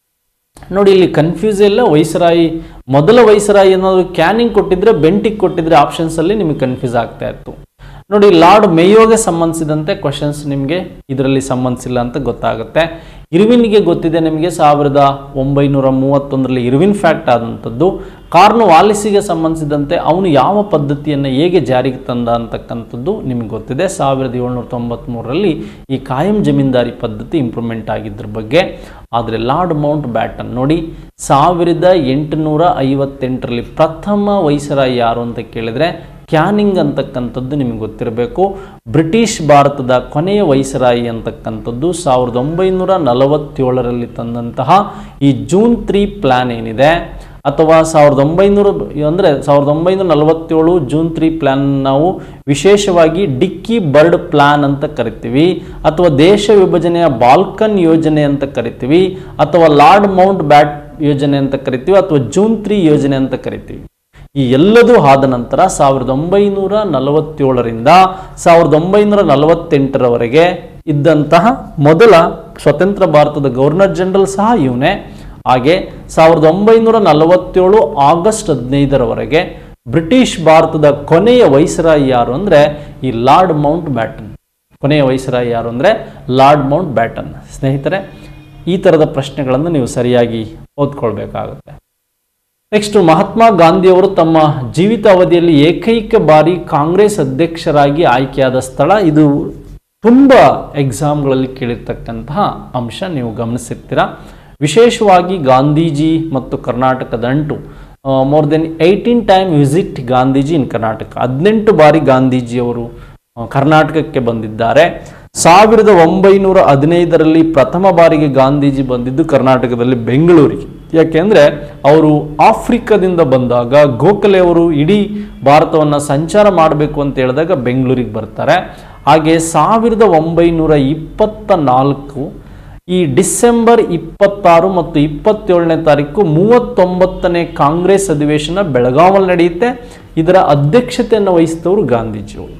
ನೋಡಿ ಇಲ್ಲಿ ಕನ್ಫ್ಯೂಸ್ ಇಲ್ಲ ವೈಸರಾಯಿ ಮೊದಲ ವೈಸರಾಯಿ ಏನಾದ್ರು ಕ್ಯಾನಿಂಗ್ ಕೊಟ್ಟಿದ್ರೆ ಬೆಂಟಿಗೆ ಕೊಟ್ಟಿದ್ರೆ ಆಪ್ಷನ್ಸ್ ಅಲ್ಲಿ ನಿಮಗೆ ಕನ್ಫ್ಯೂಸ್ ಆಗ್ತಾ ಇತ್ತು ನೋಡಿ ಲಾರ್ಡ್ ಮೇಯೋಗೆ ಸಂಬಂಧಿಸಿದಂತೆ ಕ್ವಶನ್ಸ್ ನಿಮಗೆ ಇದರಲ್ಲಿ ಸಂಬಂಧಿಸಿಲ್ಲ ಅಂತ ಗೊತ್ತಾಗುತ್ತೆ ಇರ್ವಿನ್ಗೆ ಗೊತ್ತಿದೆ ನಿಮಗೆ ಸಾವಿರದ ಒಂಬೈನೂರ ಮೂವತ್ತೊಂದರಲ್ಲಿ ಇರ್ವಿನ್ ಫ್ಯಾಕ್ಟ್ ಆದಂಥದ್ದು ಕಾರ್ನು ವಾಲಿಸಿಗೆ ಸಂಬಂಧಿಸಿದಂತೆ ಅವನು ಯಾವ ಪದ್ಧತಿಯನ್ನು ಹೇಗೆ ಜಾರಿಗೆ ತಂದ ಅಂತಕ್ಕಂಥದ್ದು ನಿಮಗೆ ಗೊತ್ತಿದೆ ಸಾವಿರದ ಏಳ್ನೂರ ತೊಂಬತ್ತ್ಮೂರರಲ್ಲಿ ಈ ಕಾಯಂ ಜಮೀನ್ದಾರಿ ಪದ್ಧತಿ ಇಂಪ್ರೂವ್ಮೆಂಟ್ ಆಗಿದ್ರ ಬಗ್ಗೆ ಆದರೆ ಲಾರ್ಡ್ ಮೌಂಟ್ ಬ್ಯಾಟನ್ ನೋಡಿ ಸಾವಿರದ ಎಂಟುನೂರ ಐವತ್ತೆಂಟರಲ್ಲಿ ಪ್ರಥಮ ವೈಸರಾಯಿ ಯಾರು ಅಂತ ಕೇಳಿದರೆ ಕ್ಯಾನಿಂಗ್ ಅಂತಕ್ಕಂಥದ್ದು ನಿಮಗೆ ಗೊತ್ತಿರಬೇಕು ಬ್ರಿಟಿಷ್ ಭಾರತದ ಕೊನೆಯ ವೈಸರಾಯಿ ಅಂತಕ್ಕಂಥದ್ದು ಸಾವಿರದ ಒಂಬೈನೂರ ನಲವತ್ತೇಳರಲ್ಲಿ ತಂದಂತಹ ಈ ಜೂನ್ ತ್ರೀ ಪ್ಲ್ಯಾನ್ ಏನಿದೆ ಅಥವಾ ಸಾವಿರದ ಒಂಬೈನೂರ ಅಂದರೆ ಸಾವಿರದ ಒಂಬೈನೂರ ನಲವತ್ತೇಳು ಜೂನ್ ತ್ರೀ ಪ್ಲ್ಯಾನ್ ನಾವು ವಿಶೇಷವಾಗಿ ಡಿಕ್ಕಿ ಬರ್ಡ್ ಪ್ಲ್ಯಾನ್ ಅಂತ ಕರಿತೀವಿ ಅಥವಾ ದೇಶ ವಿಭಜನೆಯ ಬಾಲ್ಕನ್ ಯೋಜನೆ ಅಂತ ಕರಿತೀವಿ ಅಥವಾ ಲಾರ್ಡ್ ಮೌಂಟ್ ಬ್ಯಾಟ್ ಯೋಜನೆ ಅಂತ ಕರಿತೀವಿ ಅಥವಾ ಜೂನ್ ತ್ರೀ ಯೋಜನೆ ಅಂತ ಕರಿತೀವಿ ಈ ಎಲ್ಲದೂ ಆದ ನಂತರ ಸಾವಿರದ ಒಂಬೈನೂರ ನಲವತ್ತೇಳರಿಂದ ಸಾವಿರದ ಒಂಬೈನೂರ ನಲವತ್ತೆಂಟರವರೆಗೆ ಇದ್ದಂತಹ ಮೊದಲ ಸ್ವತಂತ್ರ ಭಾರತದ ಗವರ್ನರ್ ಜನರಲ್ ಸಹ ಇವನೇ ಹಾಗೆ ಸಾವಿರದ ಒಂಬೈನೂರ ನಲವತ್ತೇಳು ಆಗಸ್ಟ್ ಹದಿನೈದರವರೆಗೆ ಬ್ರಿಟಿಷ್ ಭಾರತದ ಕೊನೆಯ ವೈಸರಾಯಿ ಯಾರು ಅಂದರೆ ಈ ಲಾರ್ಡ್ ಮೌಂಟ್ ಬ್ಯಾಟನ್ ಕೊನೆಯ ವೈಸರಾಯಿ ಯಾರು ಅಂದರೆ ಲಾರ್ಡ್ ಮೌಂಟ್ ಬ್ಯಾಟನ್ ಸ್ನೇಹಿತರೆ ಈ ಥರದ ಪ್ರಶ್ನೆಗಳನ್ನು ನೀವು ಸರಿಯಾಗಿ ಓದ್ಕೊಳ್ಬೇಕಾಗುತ್ತೆ ನೆಕ್ಸ್ಟ್ ಮಹಾತ್ಮ ಗಾಂಧಿಯವರು ತಮ್ಮ ಜೀವಿತಾವಧಿಯಲ್ಲಿ ಏಕೈಕ ಬಾರಿ ಕಾಂಗ್ರೆಸ್ ಅಧ್ಯಕ್ಷರಾಗಿ ಆಯ್ಕೆಯಾದ ಸ್ಥಳ ಇದು ತುಂಬ ಎಕ್ಸಾಮ್ಗಳಲ್ಲಿ ಕೇಳಿರ್ತಕ್ಕಂತಹ ಅಂಶ ನೀವು ಗಮನಿಸಿರ್ತೀರ ವಿಶೇಷವಾಗಿ ಗಾಂಧೀಜಿ ಮತ್ತು ಕರ್ನಾಟಕದ ಅಂಟು more than eighteen time visit Gandhiji in Karnataka ಹದಿನೆಂಟು ಬಾರಿ ಗಾಂಧೀಜಿಯವರು ಆ, ಕರ್ನಾಟಕಕ್ಕೆ ಬಂದಿದ್ದಾರೆ ಸಾವಿರದ ಒಂಬೈನೂರ ಹದಿನೈದರಲ್ಲಿ ಪ್ರಥಮ ಬಾರಿಗೆ ಗಾಂಧೀಜಿ ಬಂದಿದ್ದು ಕರ್ನಾಟಕದಲ್ಲಿ ಬೆಂಗಳೂರಿಗೆ ಯಾಕೆಂದ್ರೆ ಅವರು ಆಫ್ರಿಕಾದಿಂದ ಬಂದಾಗ ಗೋಖಲೆ ಅವರು ಇಡೀ ಭಾರತವನ್ನು ಸಂಚಾರ ಮಾಡಬೇಕು ಅಂತ ಹೇಳಿದಾಗ ಬೆಂಗಳೂರಿಗೆ ಬರ್ತಾರೆ ಹಾಗೆ ಸಾವಿರದ ಒಂಬೈನೂರ ಇಪ್ಪತ್ತ ನಾಲ್ಕು ಈ ಡಿಸೆಂಬರ್ ಇಪ್ಪತ್ತಾರು ಮತ್ತು ಇಪ್ಪತ್ತೇಳನೇ ತಾರೀಕು ಮೂವತ್ತೊಂಬತ್ತನೇ ಕಾಂಗ್ರೆಸ್ ಅಧಿವೇಶನ ಬೆಳಗಾವಲ್ಲಿ ನಡೆಯುತ್ತೆ ಇದರ ಅಧ್ಯಕ್ಷತೆಯನ್ನು ವಹಿಸಿದವರು ಗಾಂಧೀಜಿಯವರು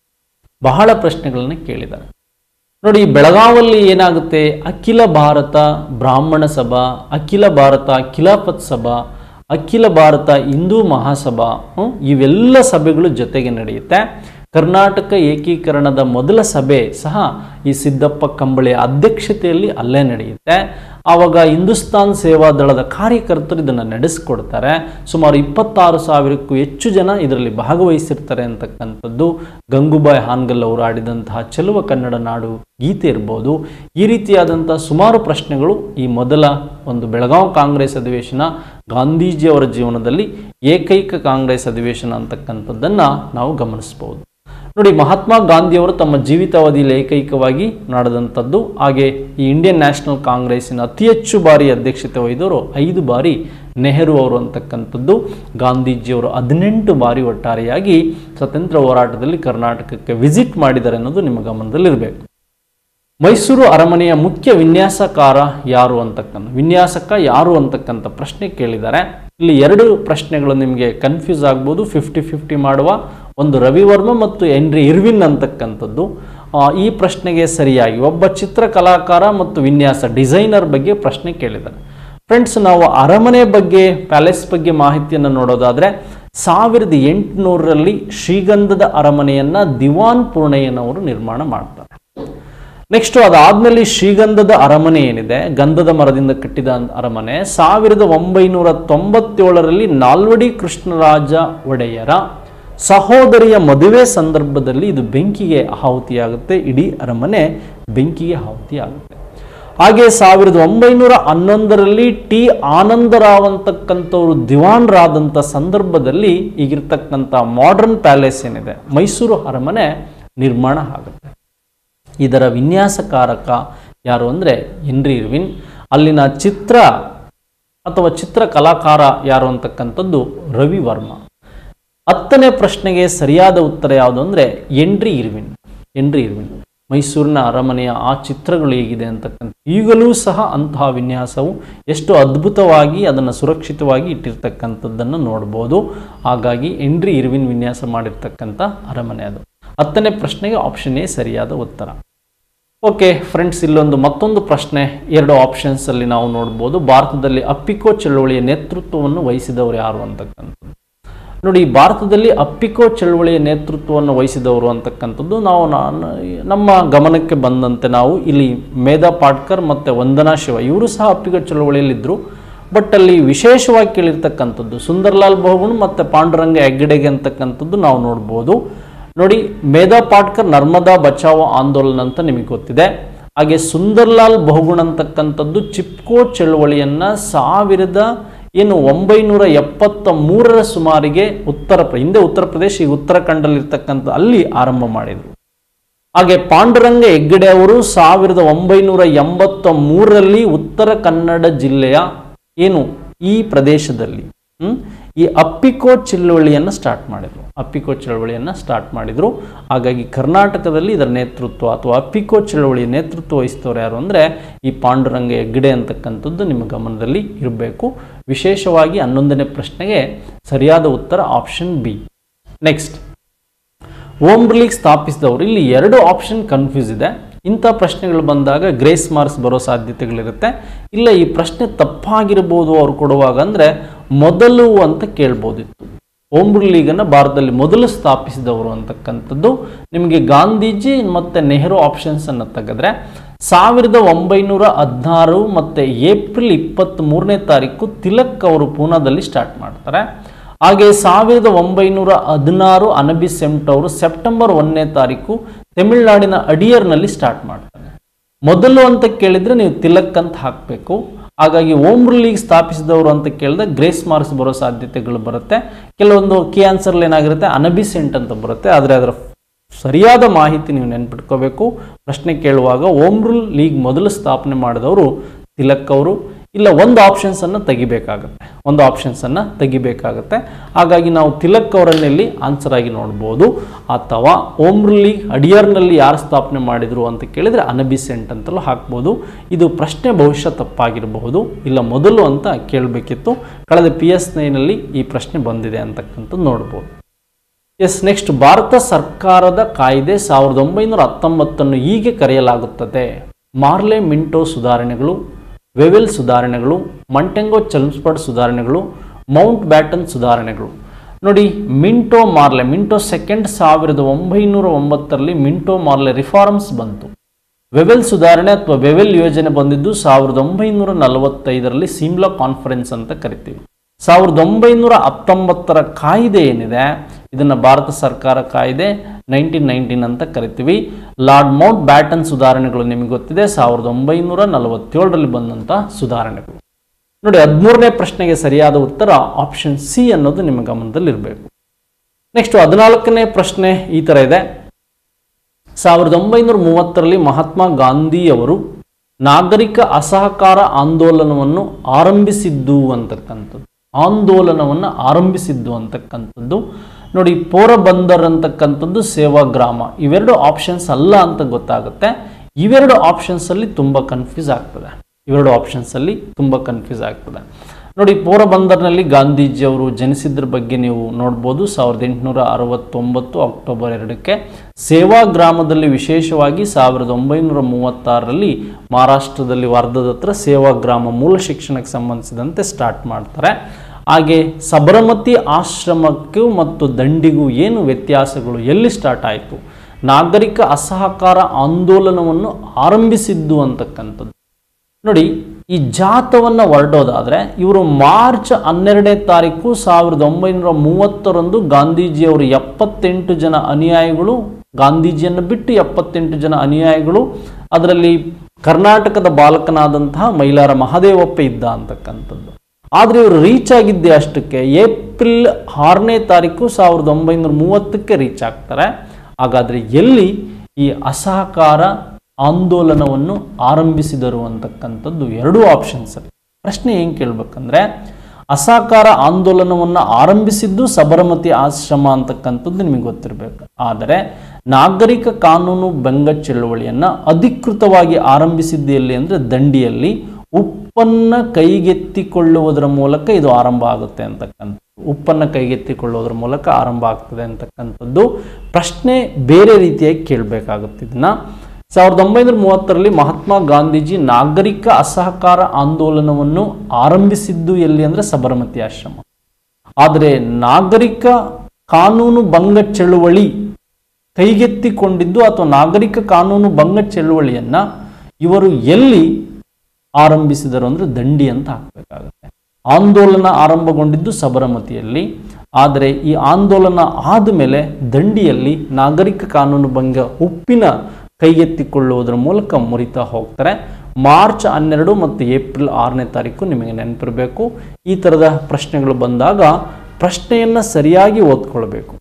ಬಹಳ ಪ್ರಶ್ನೆಗಳನ್ನು ಕೇಳಿದ್ದಾರೆ ನೋಡಿ ಈ ಬೆಳಗಾವಲ್ಲಿ ಏನಾಗುತ್ತೆ ಅಖಿಲ ಭಾರತ ಬ್ರಾಹ್ಮಣ ಸಭಾ ಅಖಿಲ ಭಾರತ ಖಿಲಾಫತ್ ಸಭಾ ಅಖಿಲ ಭಾರತ ಹಿಂದೂ ಮಹಾಸಭಾ ಹ್ಮ್, ಇವೆಲ್ಲ ಸಭೆಗಳು ಜೊತೆಗೆ ನಡೆಯುತ್ತೆ ಕರ್ನಾಟಕ ಏಕೀಕರಣದ ಮೊದಲ ಸಭೆ ಸಹ ಈ ಸಿದ್ದಪ್ಪ ಕಂಬಳಿಯ ಅಧ್ಯಕ್ಷತೆಯಲ್ಲಿ ಅಲ್ಲೇ ನಡೆಯುತ್ತೆ ಆವಾಗ ಹಿಂದೂಸ್ತಾನ್ ಸೇವಾ ದಳದ ಕಾರ್ಯಕರ್ತರು ಇದನ್ನು ನಡೆಸ್ಕೊಡ್ತಾರೆ ಸುಮಾರು ಇಪ್ಪತ್ತಾರು ಸಾವಿರಕ್ಕೂ ಹೆಚ್ಚು ಜನ ಇದರಲ್ಲಿ ಭಾಗವಹಿಸಿರ್ತಾರೆ ಅಂತಕ್ಕಂಥದ್ದು ಗಂಗೂಬಾಯಿ ಹಾನ್ಗಲ್ ಅವರು ಆಡಿದಂತಹ ಚೆಲುವ ಕನ್ನಡ ನಾಡು ಗೀತೆ ಇರ್ಬೋದು ಈ ರೀತಿಯಾದಂಥ ಸುಮಾರು ಪ್ರಶ್ನೆಗಳು ಈ ಮೊದಲ ಒಂದು ಬೆಳಗಾವಿ ಕಾಂಗ್ರೆಸ್ ಅಧಿವೇಶನ ಗಾಂಧೀಜಿಯವರ ಜೀವನದಲ್ಲಿ ಏಕೈಕ ಕಾಂಗ್ರೆಸ್ ಅಧಿವೇಶನ ಅಂತಕ್ಕಂಥದ್ದನ್ನು ನಾವು ಗಮನಿಸ್ಬೋದು ನೋಡಿ ಮಹಾತ್ಮ ಗಾಂಧಿಯವರು ತಮ್ಮ ಜೀವಿತಾವಧಿಯಲ್ಲಿ ಏಕೈಕವಾಗಿ ನಡೆದಂಥದ್ದು ಹಾಗೆ ಈ ಇಂಡಿಯನ್ ನ್ಯಾಷನಲ್ ಕಾಂಗ್ರೆಸ್ಸಿನ ಅತಿ ಹೆಚ್ಚು ಬಾರಿ ಅಧ್ಯಕ್ಷತೆ ವಹಿದವರು ಐದು ಬಾರಿ ನೆಹರು ಅವರು ಅಂತಕ್ಕಂಥದ್ದು ಗಾಂಧೀಜಿಯವರು ಹದಿನೆಂಟು ಬಾರಿ ಒಟ್ಟಾರೆಯಾಗಿ ಸ್ವತಂತ್ರ ಹೋರಾಟದಲ್ಲಿ ಕರ್ನಾಟಕಕ್ಕೆ ವಿಸಿಟ್ ಮಾಡಿದ್ದಾರೆ ಅನ್ನೋದು ನಿಮ್ಮ ಗಮನದಲ್ಲಿರಬೇಕು ಮೈಸೂರು ಅರಮನೆಯ ಮುಖ್ಯ ವಿನ್ಯಾಸಕಾರ ಯಾರು ಅಂತಕ್ಕಂಥ ವಿನ್ಯಾಸಕ ಯಾರು ಅಂತಕ್ಕಂಥ ಪ್ರಶ್ನೆ ಕೇಳಿದ್ದಾರೆ ಇಲ್ಲಿ ಎರಡು ಪ್ರಶ್ನೆಗಳು ನಿಮಗೆ ಕನ್ಫ್ಯೂಸ್ ಆಗ್ಬೋದು ಫಿಫ್ಟಿ ಫಿಫ್ಟಿ ಮಾಡುವ ಒಂದು ರವಿವರ್ಮ ಮತ್ತು ಎನ್ರಿ ಇರ್ವಿನ್ ಅಂತಕ್ಕಂಥದ್ದು ಆ, ಈ ಪ್ರಶ್ನೆಗೆ ಸರಿಯಾಗಿ ಒಬ್ಬ ಚಿತ್ರಕಲಾಕಾರ ಮತ್ತು ವಿನ್ಯಾಸ ಡಿಸೈನರ್ ಬಗ್ಗೆ ಪ್ರಶ್ನೆ ಕೇಳಿದ್ದಾರೆ ಫ್ರೆಂಡ್ಸ್ ನಾವು ಅರಮನೆ ಬಗ್ಗೆ ಪ್ಯಾಲೇಸ್ ಬಗ್ಗೆ ಮಾಹಿತಿಯನ್ನು ನೋಡೋದಾದ್ರೆ ಸಾವಿರದ ಎಂಟುನೂರರಲ್ಲಿ ಶ್ರೀಗಂಧದ ಅರಮನೆಯನ್ನ ದಿವಾನ್ ಪೂರ್ಣಯ್ಯನವರು ನಿರ್ಮಾಣ ಮಾಡ್ತಾರೆ ನೆಕ್ಸ್ಟ್ ಅದಾದ್ಮೇಲೆ ಶ್ರೀಗಂಧದ ಅರಮನೆ ಏನಿದೆ ಗಂಧದ ಮರದಿಂದ ಕಟ್ಟಿದ ಅರಮನೆ ಸಾವಿರದ ಒಂಬೈನೂರ ತೊಂಬತ್ತೇಳರಲ್ಲಿ ನಾಲ್ವಡಿ ಕೃಷ್ಣರಾಜ ಒಡೆಯರ ಸಹೋದರಿಯ ಮದುವೆ ಸಂದರ್ಭದಲ್ಲಿ ಇದು ಬೆಂಕಿಗೆ ಆಹುತಿಯಾಗುತ್ತೆ ಇಡೀ ಅರಮನೆ ಬೆಂಕಿಗೆ ಆಹುತಿಯಾಗುತ್ತೆ ಹಾಗೆ ಸಾವಿರದ ಒಂಬೈನೂರ ಹನ್ನೊಂದರಲ್ಲಿ ಟಿ ಆನಂದರಾವ್ ಅಂತಕ್ಕಂಥವ್ರು ದಿವಾನ್ರಾದಂಥ ಸಂದರ್ಭದಲ್ಲಿ ಈಗಿರ್ತಕ್ಕಂಥ ಮಾಡರ್ನ್ ಪ್ಯಾಲೇಸ್ ಏನಿದೆ ಮೈಸೂರು ಅರಮನೆ ನಿರ್ಮಾಣ ಆಗುತ್ತೆ ಇದರ ವಿನ್ಯಾಸಕಾರಕ ಯಾರು ಅಂದರೆ ಹೆನ್ರಿ ಇರ್ವಿನ್ ಅಲ್ಲಿನ ಚಿತ್ರ ಅಥವಾ ಚಿತ್ರ ಕಲಾಕಾರ ಯಾರು ಅಂತಕ್ಕಂಥದ್ದು ರವಿ ವರ್ಮ ಹತ್ತನೇ ಪ್ರಶ್ನೆಗೆ ಸರಿಯಾದ ಉತ್ತರ ಯಾವುದು ಅಂದರೆ ಎನ್ರಿ ಇರ್ವಿನ್ ಎನ್ರಿ ಇರ್ವಿನ್ ಮೈಸೂರಿನ ಅರಮನೆಯ ಆ ಚಿತ್ರಗಳು ಹೇಗಿದೆ ಅಂತಕ್ಕಂಥ ಈಗಲೂ ಸಹ ಅಂತಹ ವಿನ್ಯಾಸವು ಎಷ್ಟು ಅದ್ಭುತವಾಗಿ ಅದನ್ನು ಸುರಕ್ಷಿತವಾಗಿ ಇಟ್ಟಿರ್ತಕ್ಕಂಥದ್ದನ್ನು ನೋಡ್ಬೋದು ಹಾಗಾಗಿ ಎನ್ರಿ ಇರ್ವಿನ್ ವಿನ್ಯಾಸ ಮಾಡಿರ್ತಕ್ಕಂಥ ಅರಮನೆ ಅದು ಹತ್ತನೇ ಪ್ರಶ್ನೆಗೆ ಆಪ್ಷನ್ ಎ ಸರಿಯಾದ ಉತ್ತರ ಓಕೆ ಫ್ರೆಂಡ್ಸ್ ಇಲ್ಲೊಂದು ಮತ್ತೊಂದು ಪ್ರಶ್ನೆ ಎರಡು ಆಪ್ಷನ್ಸ್ ಅಲ್ಲಿ ನಾವು ನೋಡ್ಬೋದು ಭಾರತದಲ್ಲಿ ಅಪ್ಪಿಕೋ ಚಳವಳಿಯ ನೇತೃತ್ವವನ್ನು ವಹಿಸಿದವರು ಯಾರು ಅಂತಕ್ಕಂಥದ್ದು ನೋಡಿ ಭಾರತದಲ್ಲಿ ಅಪ್ಪಿಕೋ ಚಳವಳಿಯ ನೇತೃತ್ವವನ್ನು ವಹಿಸಿದವರು ಅಂತಕ್ಕಂಥದ್ದು ನಾವು ನಾನು ನಮ್ಮ ಗಮನಕ್ಕೆ ಬಂದಂತೆ ನಾವು ಇಲ್ಲಿ ಮೇಧಾ ಪಾಟ್ಕರ್ ಮತ್ತು ವಂದನಾ ಶಿವ ಇವರು ಸಹ ಅಪ್ಪಿಕೋ ಚಳವಳಿಯಲ್ಲಿದ್ದರು ಬಟ್ ಅಲ್ಲಿ ವಿಶೇಷವಾಗಿ ಕೇಳಿರ್ತಕ್ಕಂಥದ್ದು ಸುಂದರ್ಲಾಲ್ ಬಹುಗುಣ್ ಮತ್ತು ಪಾಂಡುರಂಗ ಹೆಗ್ಗಡೆಗೆ ಅಂತಕ್ಕಂಥದ್ದು ನಾವು ನೋಡ್ಬೋದು ನೋಡಿ ಮೇಧಾ ಪಾಟ್ಕರ್ ನರ್ಮದಾ ಬಚಾವೋ ಆಂದೋಲನ ಅಂತ ನಿಮಗೆ ಗೊತ್ತಿದೆ ಹಾಗೆ ಸುಂದರ್ಲಾಲ್ ಬಹುಗುಣ್ ಅಂತಕ್ಕಂಥದ್ದು ಚಿಪ್ಕೋ ಚಳವಳಿಯನ್ನು ಸಾವಿರದ ಏನು ಒಂಬೈನೂರ ಎಪ್ಪತ್ತ ಮೂರರ ಸುಮಾರಿಗೆ ಉತ್ತರ ಪ್ರ- ಹಿಂದೆ ಉತ್ತರ ಪ್ರದೇಶ ಈಗ ಉತ್ತರಾಖಂಡಲ್ಲಿರ್ತಕ್ಕಂಥ ಅಲ್ಲಿ ಆರಂಭ ಮಾಡಿದರು ಹಾಗೆ ಪಾಂಡುರಂಗ ಹೆಗ್ಗಡೆ ಅವರು ಸಾವಿರದ ಒಂಬೈನೂರ ಎಂಬತ್ತ ಮೂರರಲ್ಲಿ ಉತ್ತರ ಕನ್ನಡ ಜಿಲ್ಲೆಯ ಏನು ಈ ಪ್ರದೇಶದಲ್ಲಿ ಹ್ಮ್, ಈ ಅಪ್ಪಿಕೋ ಚಳವಳಿಯನ್ನು ಸ್ಟಾರ್ಟ್ ಮಾಡಿದರು ಅಪ್ಪಿಕೋ ಚಳವಳಿಯನ್ನು ಸ್ಟಾರ್ಟ್ ಮಾಡಿದರು ಹಾಗಾಗಿ ಕರ್ನಾಟಕದಲ್ಲಿ ಇದರ ನೇತೃತ್ವ ಅಥವಾ ಅಪ್ಪಿಕೋ ಚಳವಳಿಯ ನೇತೃತ್ವ ವಹಿಸಿದವರು ಯಾರು ಅಂದರೆ ಈ ಪಾಂಡುರಂಗ ಹೆಗ್ಗಡೆ ಅಂತಕ್ಕಂಥದ್ದು ನಿಮ್ಮ ಗಮನದಲ್ಲಿ ಇರಬೇಕು ವಿಶೇಷವಾಗಿ ಹನ್ನೊಂದನೇ ಪ್ರಶ್ನೆಗೆ ಸರಿಯಾದ ಉತ್ತರ option B next home league ಸ್ಥಾಪಿಸಿದವರು ಇಲ್ಲಿ ಎರಡು ಆಪ್ಷನ್ ಕನ್ಫ್ಯೂಸ್ ಇದೆ ಇಂಥ ಪ್ರಶ್ನೆಗಳು ಬಂದಾಗ ಗ್ರೇಸ್ ಮಾರ್ಕ್ಸ್ ಬರೋ ಸಾಧ್ಯತೆಗಳಿರುತ್ತೆ ಇಲ್ಲ ಈ ಪ್ರಶ್ನೆ ತಪ್ಪಾಗಿರ್ಬೋದು ಅವ್ರು ಕೊಡುವಾಗ ಅಂದರೆ ಮೊದಲು ಅಂತ ಕೇಳ್ಬೋದಿತ್ತು ಓಮ್ ಲೀಗನ್ನು ಭಾರತದಲ್ಲಿ ಮೊದಲು ಸ್ಥಾಪಿಸಿದವರು ಅಂತಕ್ಕಂಥದ್ದು ನಿಮಗೆ ಗಾಂಧೀಜಿ ಮತ್ತು ನೆಹರು ಆಪ್ಷನ್ಸ್ ಅನ್ನು ತೆಗೆದ್ರೆ ಸಾವಿರದ ಒಂಬೈನೂರ ಹದಿನಾರು ಮತ್ತು ಏಪ್ರಿಲ್ ಇಪ್ಪತ್ತ್ ಮೂರನೇ ತಾರೀಕು ತಿಲಕ್ ಅವರು ಪೂನಾದಲ್ಲಿ ಸ್ಟಾರ್ಟ್ ಮಾಡ್ತಾರೆ ಹಾಗೆ ಸಾವಿರದ ಒಂಬೈನೂರ ಹದಿನಾರು ಅನಬಿಸೆಂಟ್ ಅವರು ಸೆಪ್ಟೆಂಬರ್ ಒಂದನೇ ತಾರೀಕು ತಮಿಳುನಾಡಿನ ಅಡಿಯರ್ನಲ್ಲಿ ಸ್ಟಾರ್ಟ್ ಮಾಡ್ತಾರೆ ಮೊದಲು ಅಂತ ಕೇಳಿದ್ರೆ ನೀವು ತಿಲಕ್ ಅಂತ ಹಾಕಬೇಕು ಹಾಗಾಗಿ ಓಮ್ ಲೀಗ್ ಸ್ಥಾಪಿಸಿದವರು ಅಂತ ಕೇಳಿದ್ರೆ ಗ್ರೇಸ್ ಮಾರ್ಕ್ಸ್ ಬರೋ ಸಾಧ್ಯತೆಗಳು ಬರುತ್ತೆ ಕೆಲವೊಂದು ಕಿ ಆನ್ಸರ್ಲಿ ಏನಾಗಿರುತ್ತೆ ಅನಬಿಸೆಂಟ್ ಅಂತ ಬರುತ್ತೆ ಆದರೆ ಅದರ ಸರಿಯಾದ ಮಾಹಿತಿ ನೀವು ನೆನ್ಪಿಟ್ಕೋಬೇಕು ಪ್ರಶ್ನೆ ಕೇಳುವಾಗ ಓಮ್ ರೂಲ್ ಲೀಗ್ ಮೊದಲು ಸ್ಥಾಪನೆ ಮಾಡಿದವರು ತಿಲಕ್ ಅವರು ಇಲ್ಲ ಒಂದು ಆಪ್ಷನ್ಸನ್ನು ತೆಗಿಬೇಕಾಗತ್ತೆ ಒಂದು ಆಪ್ಷನ್ಸನ್ನು ತೆಗಿಬೇಕಾಗತ್ತೆ ಹಾಗಾಗಿ ನಾವು ತಿಲಕ್ ಅವರನ್ನ ಇಲ್ಲಿ ಆನ್ಸರ್ ಆಗಿ ನೋಡ್ಬೋದು ಅಥವಾ ಓಮ್ ರೂಲ್ ಲೀಗ್ ಅಡಿಯರ್ನಲ್ಲಿ ಯಾರು ಸ್ಥಾಪನೆ ಮಾಡಿದರು ಅಂತ ಕೇಳಿದರೆ ಅನಬಿಸೆಂಟ್ ಅಂತಲೂ ಹಾಕ್ಬೋದು ಇದು ಪ್ರಶ್ನೆ ಬಹುಶಃ ತಪ್ಪಾಗಿರಬಹುದು ಇಲ್ಲ ಮೊದಲು ಅಂತ ಕೇಳಬೇಕಿತ್ತು ಕಳೆದ ಪಿ ಎಸ್ ನೈನಲ್ಲಿ ಈ ಪ್ರಶ್ನೆ ಬಂದಿದೆ ಅಂತಕ್ಕಂಥದ್ದು ನೋಡ್ಬೋದು ಎಸ್ ನೆಕ್ಸ್ಟ್ ಭಾರತ ಸರ್ಕಾರದ ಕಾಯ್ದೆ ಸಾವಿರದ ಒಂಬೈನೂರ ಹತ್ತೊಂಬತ್ತನ್ನು ಹೀಗೆ ಕರೆಯಲಾಗುತ್ತದೆ ಮಾರ್ಲೆ ಮಿಂಟೋ ಸುಧಾರಣೆಗಳು ವೆವೆಲ್ ಸುಧಾರಣೆಗಳು ಮಂಟೆಂಗೋ ಚಲ್ಮ್ಸ್ಬರ್ಡ್ ಸುಧಾರಣೆಗಳು ಮೌಂಟ್ ಬ್ಯಾಟನ್ ಸುಧಾರಣೆಗಳು ನೋಡಿ ಮಿಂಟೋ ಮಾರ್ಲೆ ಮಿಂಟೋ ಸೆಕೆಂಡ್ ಸಾವಿರದ ಒಂಬೈನೂರ ಒಂಬತ್ತರಲ್ಲಿ ಮಿಂಟೋ ಮಾರ್ಲೆ ರಿಫಾರ್ಮ್ಸ್ ಬಂತು ವೆವೆಲ್ ಸುಧಾರಣೆ ಅಥವಾ ವೆವೆಲ್ ಯೋಜನೆ ಬಂದಿದ್ದು ಸಾವಿರದ ಒಂಬೈನೂರ ನಲವತ್ತೈದರಲ್ಲಿ ಸಿಮ್ಲಾ ಕಾನ್ಫರೆನ್ಸ್ ಅಂತ ಕರಿತೀವಿ ಸಾವಿರದ ಒಂಬೈನೂರ ಹತ್ತೊಂಬತ್ತರ ಕಾಯ್ದೆ ಏನಿದೆ ಇದನ್ನು ಭಾರತ ಸರ್ಕಾರ ಕಾಯ್ದೆ ನೈನ್ಟೀನ್ ನೈನ್ಟೀನ್ ಅಂತ ಕರಿತೀವಿ ಲಾರ್ಡ್ ಮೌಂಟ್ ಬ್ಯಾಟನ್ ಸುಧಾರಣೆಗಳು ನಿಮಗೆ ಗೊತ್ತಿದೆ ಸಾವಿರದ ಒಂಬೈನೂರ ನಲವತ್ತೇಳರಲ್ಲಿ ಬಂದಂಥ ಸುಧಾರಣೆಗಳು ನೋಡಿ ಹದಿಮೂರನೇ ಪ್ರಶ್ನೆಗೆ ಸರಿಯಾದ ಉತ್ತರ ಆಪ್ಷನ್ ಸಿ ಅನ್ನೋದು ನಿಮ್ಮ ಗಮನದಲ್ಲಿರಬೇಕು ನೆಕ್ಸ್ಟ್ ಹದಿನಾಲ್ಕನೇ ಪ್ರಶ್ನೆ ಈ ಥರ ಇದೆ ಸಾವಿರದ ಒಂಬೈನೂರ ಮೂವತ್ತರಲ್ಲಿ ಮಹಾತ್ಮ ಗಾಂಧಿಯವರು ನಾಗರಿಕ ಅಸಹಕಾರ ಆಂದೋಲನವನ್ನು ಆರಂಭಿಸಿದ್ದು ಅಂತಕ್ಕಂಥದ್ದು ಆಂದೋಲನವನ್ನು ಆರಂಭಿಸಿದ್ದು ಅಂತಕ್ಕಂಥದ್ದು ನೋಡಿ ಪೋರಬಂದರ್ ಅಂತಕ್ಕಂಥದ್ದು ಸೇವಾಗ್ರಾಮ ಇವೆರಡು ಆಪ್ಷನ್ಸ್ ಅಲ್ಲ ಅಂತ ಗೊತ್ತಾಗುತ್ತೆ ಇವೆರಡು ಆಪ್ಷನ್ಸಲ್ಲಿ ತುಂಬ ಕನ್ಫ್ಯೂಸ್ ಆಗ್ತದೆ ಇವೆರಡು ಆಪ್ಷನ್ಸಲ್ಲಿ ತುಂಬ ಕನ್ಫ್ಯೂಸ್ ಆಗ್ತದೆ ನೋಡಿ ಪೋರಬಂದರ್ನಲ್ಲಿ ಗಾಂಧೀಜಿಯವರು ಜನಿಸಿದ್ರ ಬಗ್ಗೆ ನೀವು ನೋಡ್ಬೋದು ಸಾವಿರದ ಎಂಟುನೂರ ಅರವತ್ತೊಂಬತ್ತು ಅಕ್ಟೋಬರ್ ಎರಡಕ್ಕೆ ಸೇವಾಗ್ರಾಮದಲ್ಲಿ ವಿಶೇಷವಾಗಿ ಸಾವಿರದ ಒಂಬೈನೂರ ಮೂವತ್ತಾರರಲ್ಲಿ ಮಹಾರಾಷ್ಟ್ರದಲ್ಲಿ ವಾರ್ಧದ ಹತ್ರ ಸೇವಾಗ್ರಾಮ ಮೂಲ ಶಿಕ್ಷಣಕ್ಕೆ ಸಂಬಂಧಿಸಿದಂತೆ ಸ್ಟಾರ್ಟ್ ಮಾಡ್ತಾರೆ ಹಾಗೆ ಸಬರಮತಿ ಆಶ್ರಮಕ್ಕೂ ಮತ್ತು ದಂಡಿಗೂ ಏನು ವ್ಯತ್ಯಾಸಗಳು ಎಲ್ಲಿ ಸ್ಟಾರ್ಟ್ ಆಯಿತು ನಾಗರಿಕ ಅಸಹಕಾರ ಆಂದೋಲನವನ್ನು ಆರಂಭಿಸಿದ್ದು ಅಂತಕ್ಕಂಥದ್ದು ನೋಡಿ ಈ ಜಾತವನ್ನು ಹೊರಡೋದಾದರೆ ಇವರು ಮಾರ್ಚ್ ಹನ್ನೆರಡನೇ ತಾರೀಕು ಸಾವಿರದ ಒಂಬೈನೂರ ಮೂವತ್ತರಂದು ಗಾಂಧೀಜಿಯವರು ಎಪ್ಪತ್ತೆಂಟು ಜನ ಅನುಯಾಯಿಗಳು ಗಾಂಧೀಜಿಯನ್ನು ಬಿಟ್ಟು ಎಪ್ಪತ್ತೆಂಟು ಜನ ಅನುಯಾಯಿಗಳು ಅದರಲ್ಲಿ ಕರ್ನಾಟಕದ ಬಾಲಕನಾದಂತಹ ಮೈಲಾರ ಮಹದೇವಪ್ಪ ಇದ್ದ ಅಂತಕ್ಕಂಥದ್ದು ಆದರೆ ಇವರು ರೀಚ್ ಆಗಿದ್ದೆ ಅಷ್ಟಕ್ಕೆ ಏಪ್ರಿಲ್ ಆರನೇ ತಾರೀಕು ಸಾವಿರದ ಒಂಬೈನೂರ ಮೂವತ್ತಕ್ಕೆ ರೀಚ್ ಆಗ್ತಾರೆ ಹಾಗಾದರೆ ಎಲ್ಲಿ ಈ ಅಸಹಕಾರ ಆಂದೋಲನವನ್ನು ಆರಂಭಿಸಿದರು ಅಂತಕ್ಕಂಥದ್ದು ಎರಡೂ ಆಪ್ಷನ್ಸ್ ಪ್ರಶ್ನೆ ಏನು ಕೇಳಬೇಕಂದ್ರೆ ಅಸಹಕಾರ ಆಂದೋಲನವನ್ನು ಆರಂಭಿಸಿದ್ದು ಸಬರಮತಿ ಆಶ್ರಮ ಅಂತಕ್ಕಂಥದ್ದು ನಿಮಗೆ ಗೊತ್ತಿರಬೇಕು ಆದರೆ ನಾಗರಿಕ ಕಾನೂನು ಭಂಗ ಚಳವಳಿಯನ್ನು ಅಧಿಕೃತವಾಗಿ ಆರಂಭಿಸಿದ್ದು ಎಲ್ಲಿ ಅಂದರೆ ದಂಡಿಯಲ್ಲಿ ಉಪ್ಪನ್ನು ಕೈಗೆತ್ತಿಕೊಳ್ಳುವುದರ ಮೂಲಕ ಇದು ಆರಂಭ ಆಗುತ್ತೆ ಅಂತಕ್ಕಂಥ ಉಪ್ಪನ್ನು ಕೈಗೆತ್ತಿಕೊಳ್ಳುವುದರ ಮೂಲಕ ಆರಂಭ ಆಗ್ತದೆ ಅಂತಕ್ಕಂಥದ್ದು ಪ್ರಶ್ನೆ ಬೇರೆ ರೀತಿಯಾಗಿ ಕೇಳಬೇಕಾಗುತ್ತೆ ಇದನ್ನ ಸಾವಿರದ ಒಂಬೈನೂರ ಮೂವತ್ತರಲ್ಲಿ ಮಹಾತ್ಮ ಗಾಂಧೀಜಿ ನಾಗರಿಕ ಅಸಹಕಾರ ಆಂದೋಲನವನ್ನು ಆರಂಭಿಸಿದ್ದು ಎಲ್ಲಿ ಅಂದರೆ ಸಬರಮತಿ ಆಶ್ರಮ ಆದರೆ ನಾಗರಿಕ ಕಾನೂನು ಭಂಗ ಚಳುವಳಿ ಕೈಗೆತ್ತಿಕೊಂಡಿದ್ದು ಅಥವಾ ನಾಗರಿಕ ಕಾನೂನು ಭಂಗ ಚಳುವಳಿಯನ್ನ ಇವರು ಎಲ್ಲಿ ಆರಂಭಿಸಿದರು ಅಂದರೆ ದಂಡಿ ಅಂತ ಹಾಕಬೇಕಾಗುತ್ತೆ ಆಂದೋಲನ ಆರಂಭಗೊಂಡಿದ್ದು ಸಬರಮತಿಯಲ್ಲಿ ಆದರೆ ಈ ಆಂದೋಲನ ಆದಮೇಲೆ ದಂಡಿಯಲ್ಲಿ ನಾಗರಿಕ ಕಾನೂನು ಭಂಗ ಉಪ್ಪಿನ ಕೈಗೆತ್ತಿಕೊಳ್ಳುವುದರ ಮೂಲಕ ಮುರಿತಾ ಹೋಗ್ತಾರೆ ಮಾರ್ಚ್ ಹನ್ನೆರಡು ಮತ್ತು ಏಪ್ರಿಲ್ ಆರನೇ ತಾರೀಕು ನಿಮಗೆ ನೆನಪಿರಬೇಕು ಈ ಥರದ ಪ್ರಶ್ನೆಗಳು ಬಂದಾಗ ಪ್ರಶ್ನೆಯನ್ನು ಸರಿಯಾಗಿ ಓದ್ಕೊಳ್ಬೇಕು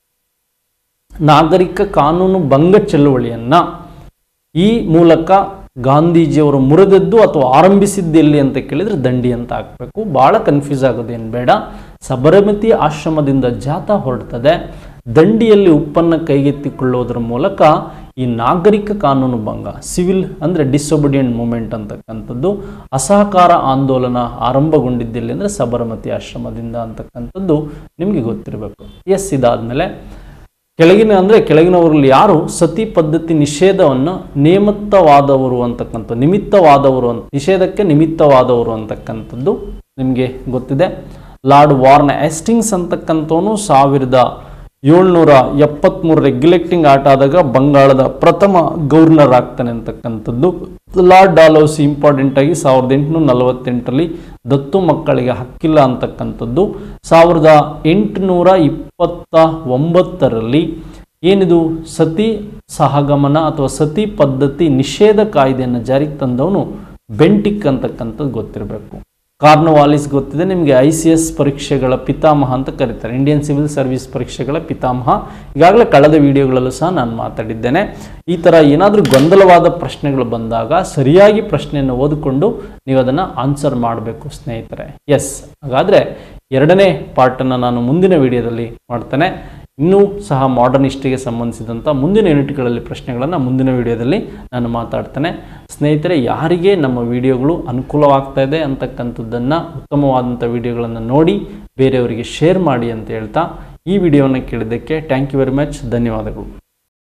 ನಾಗರಿಕ ಕಾನೂನು ಭಂಗ ಚಳುವಳಿಯನ್ನ ಈ ಮೂಲಕ ಗಾಂಧೀಜಿಯವರು ಮುರಿದದ್ದು ಅಥವಾ ಆರಂಭಿಸಿದ್ದೆಲ್ಲಿ ಅಂತ ಕೇಳಿದ್ರೆ ದಂಡಿ ಅಂತ ಹಾಕಬೇಕು ಭಾಳ ಕನ್ಫ್ಯೂಸ್ ಆಗೋದೇನು ಬೇಡ ಸಬರಮತಿ ಆಶ್ರಮದಿಂದ ಜಾಥಾ ಹೊರಡ್ತದೆ ದಂಡಿಯಲ್ಲಿ ಉಪ್ಪನ್ನು ಕೈಗೆತ್ತಿಕೊಳ್ಳುವುದರ ಮೂಲಕ ಈ ನಾಗರಿಕ ಕಾನೂನು ಭಂಗ ಸಿವಿಲ್ ಅಂದರೆ ಡಿಸೊಬಿಡಿಯಂಟ್ ಮೂಮೆಂಟ್ ಅಂತಕ್ಕಂಥದ್ದು ಅಸಹಕಾರ ಆಂದೋಲನ ಆರಂಭಗೊಂಡಿದ್ದೆಲ್ಲಿ ಅಂದರೆ ಸಬರಮತಿ ಆಶ್ರಮದಿಂದ ಅಂತಕ್ಕಂಥದ್ದು ನಿಮಗೆ ಗೊತ್ತಿರಬೇಕು ಎಸ್ ಇದಾದಮೇಲೆ ಕೆಳಗಿನ ಅಂದರೆ ಕೆಳಗಿನವರಲ್ಲಿ ಯಾರು ಸತಿ ಪದ್ಧತಿ ನಿಷೇಧವನ್ನು ನೇಮತ್ತವಾದವರು ಅಂತಕ್ಕಂಥ ನಿಮಿತ್ತವಾದವರು ಅಂತ ನಿಷೇಧಕ್ಕೆ ನಿಮಿತ್ತವಾದವರು ಅಂತಕ್ಕಂಥದ್ದು ನಿಮಗೆ ಗೊತ್ತಿದೆ ಲಾರ್ಡ್ ವಾರ್ನ್ ಎಸ್ಟಿಂಗ್ಸ್ ಅಂತಕ್ಕಂಥವನು ಸಾವಿರದ ಏಳ್ನೂರ ಎಪ್ಪತ್ತ್ಮೂರು ರೆಗ್ಯುಲೇಟಿಂಗ್ ಆಟ ಆದಾಗ ಬಂಗಾಳದ ಪ್ರಥಮ ಗವರ್ನರ್ ಆಗ್ತಾನೆ ಅಂತಕ್ಕಂಥದ್ದು ಲಾರ್ಡ್ ಡಾಲೋಸಿ ಇಂಪಾರ್ಟೆಂಟ್ ಆಗಿ ಸಾವಿರದ ಎಂಟುನೂರ ನಲವತ್ತೆಂಟರಲ್ಲಿ ದತ್ತು ಮಕ್ಕಳಿಗೆ ಹಕ್ಕಿಲ್ಲ ಅಂತಕ್ಕಂಥದ್ದು ಸಾವಿರದ ಎಂಟುನೂರ ಇಪ್ಪತ್ತ ಒಂಬತ್ತರಲ್ಲಿ ಏನಿದು ಸತಿ ಸಹಗಮನ ಅಥವಾ ಸತಿ ಪದ್ಧತಿ ನಿಷೇಧ ಕಾಯ್ದೆಯನ್ನು ಜಾರಿಗೆ ತಂದವನು ಬೆಂಟಿಕ್ ಅಂತಕ್ಕಂಥದ್ದು ಗೊತ್ತಿರಬೇಕು ಕಾರ್ನವಾಲಿಸ್ ಗೊತ್ತಿದೆ ನಿಮಗೆ ಐ ಸಿ ಎಸ್ ಪರೀಕ್ಷೆಗಳ ಪಿತಾಮಹ ಅಂತ ಕರೀತಾರೆ ಇಂಡಿಯನ್ ಸಿವಿಲ್ ಸರ್ವಿಸ್ ಪರೀಕ್ಷೆಗಳ ಪಿತಾಮಹ ಈಗಾಗಲೇ ಕಳೆದ ವಿಡಿಯೋಗಳಲ್ಲೂ ಸಹ ನಾನು ಮಾತಾಡಿದ್ದೇನೆ ಈ ಥರ ಏನಾದರೂ ಗೊಂದಲವಾದ ಪ್ರಶ್ನೆಗಳು ಬಂದಾಗ ಸರಿಯಾಗಿ ಪ್ರಶ್ನೆಯನ್ನು ಓದಿಕೊಂಡು ನೀವು ಅದನ್ನು ಆನ್ಸರ್ ಮಾಡಬೇಕು ಸ್ನೇಹಿತರೆ ಎಸ್ ಹಾಗಾದರೆ ಎರಡನೇ ಪಾರ್ಟನ್ನು ನಾನು ಮುಂದಿನ ವಿಡಿಯೋದಲ್ಲಿ ಮಾಡ್ತೇನೆ ಇನ್ನೂ ಸಹ ಮಾಡರ್ನ್ ಹಿಸ್ಟ್ರಿಗೆ ಸಂಬಂಧಿಸಿದಂಥ ಮುಂದಿನ ಯೂನಿಟ್ಗಳಲ್ಲಿ ಪ್ರಶ್ನೆಗಳನ್ನು ಮುಂದಿನ ವಿಡಿಯೋದಲ್ಲಿ ನಾನು ಮಾತಾಡ್ತೇನೆ ಸ್ನೇಹಿತರೆ ಯಾರಿಗೆ ನಮ್ಮ ವಿಡಿಯೋಗಳು ಅನುಕೂಲವಾಗ್ತಾ ಇದೆ ಅಂತಕ್ಕಂಥದ್ದನ್ನು ಉತ್ತಮವಾದಂಥ ವಿಡಿಯೋಗಳನ್ನು ನೋಡಿ ಬೇರೆಯವರಿಗೆ ಶೇರ್ ಮಾಡಿ ಅಂತ ಹೇಳ್ತಾ ಈ ವಿಡಿಯೋವನ್ನು ಕೇಳಿದ್ದಕ್ಕೆ ಥ್ಯಾಂಕ್ ಯು ವೆರಿ ಮಚ್ ಧನ್ಯವಾದಗಳು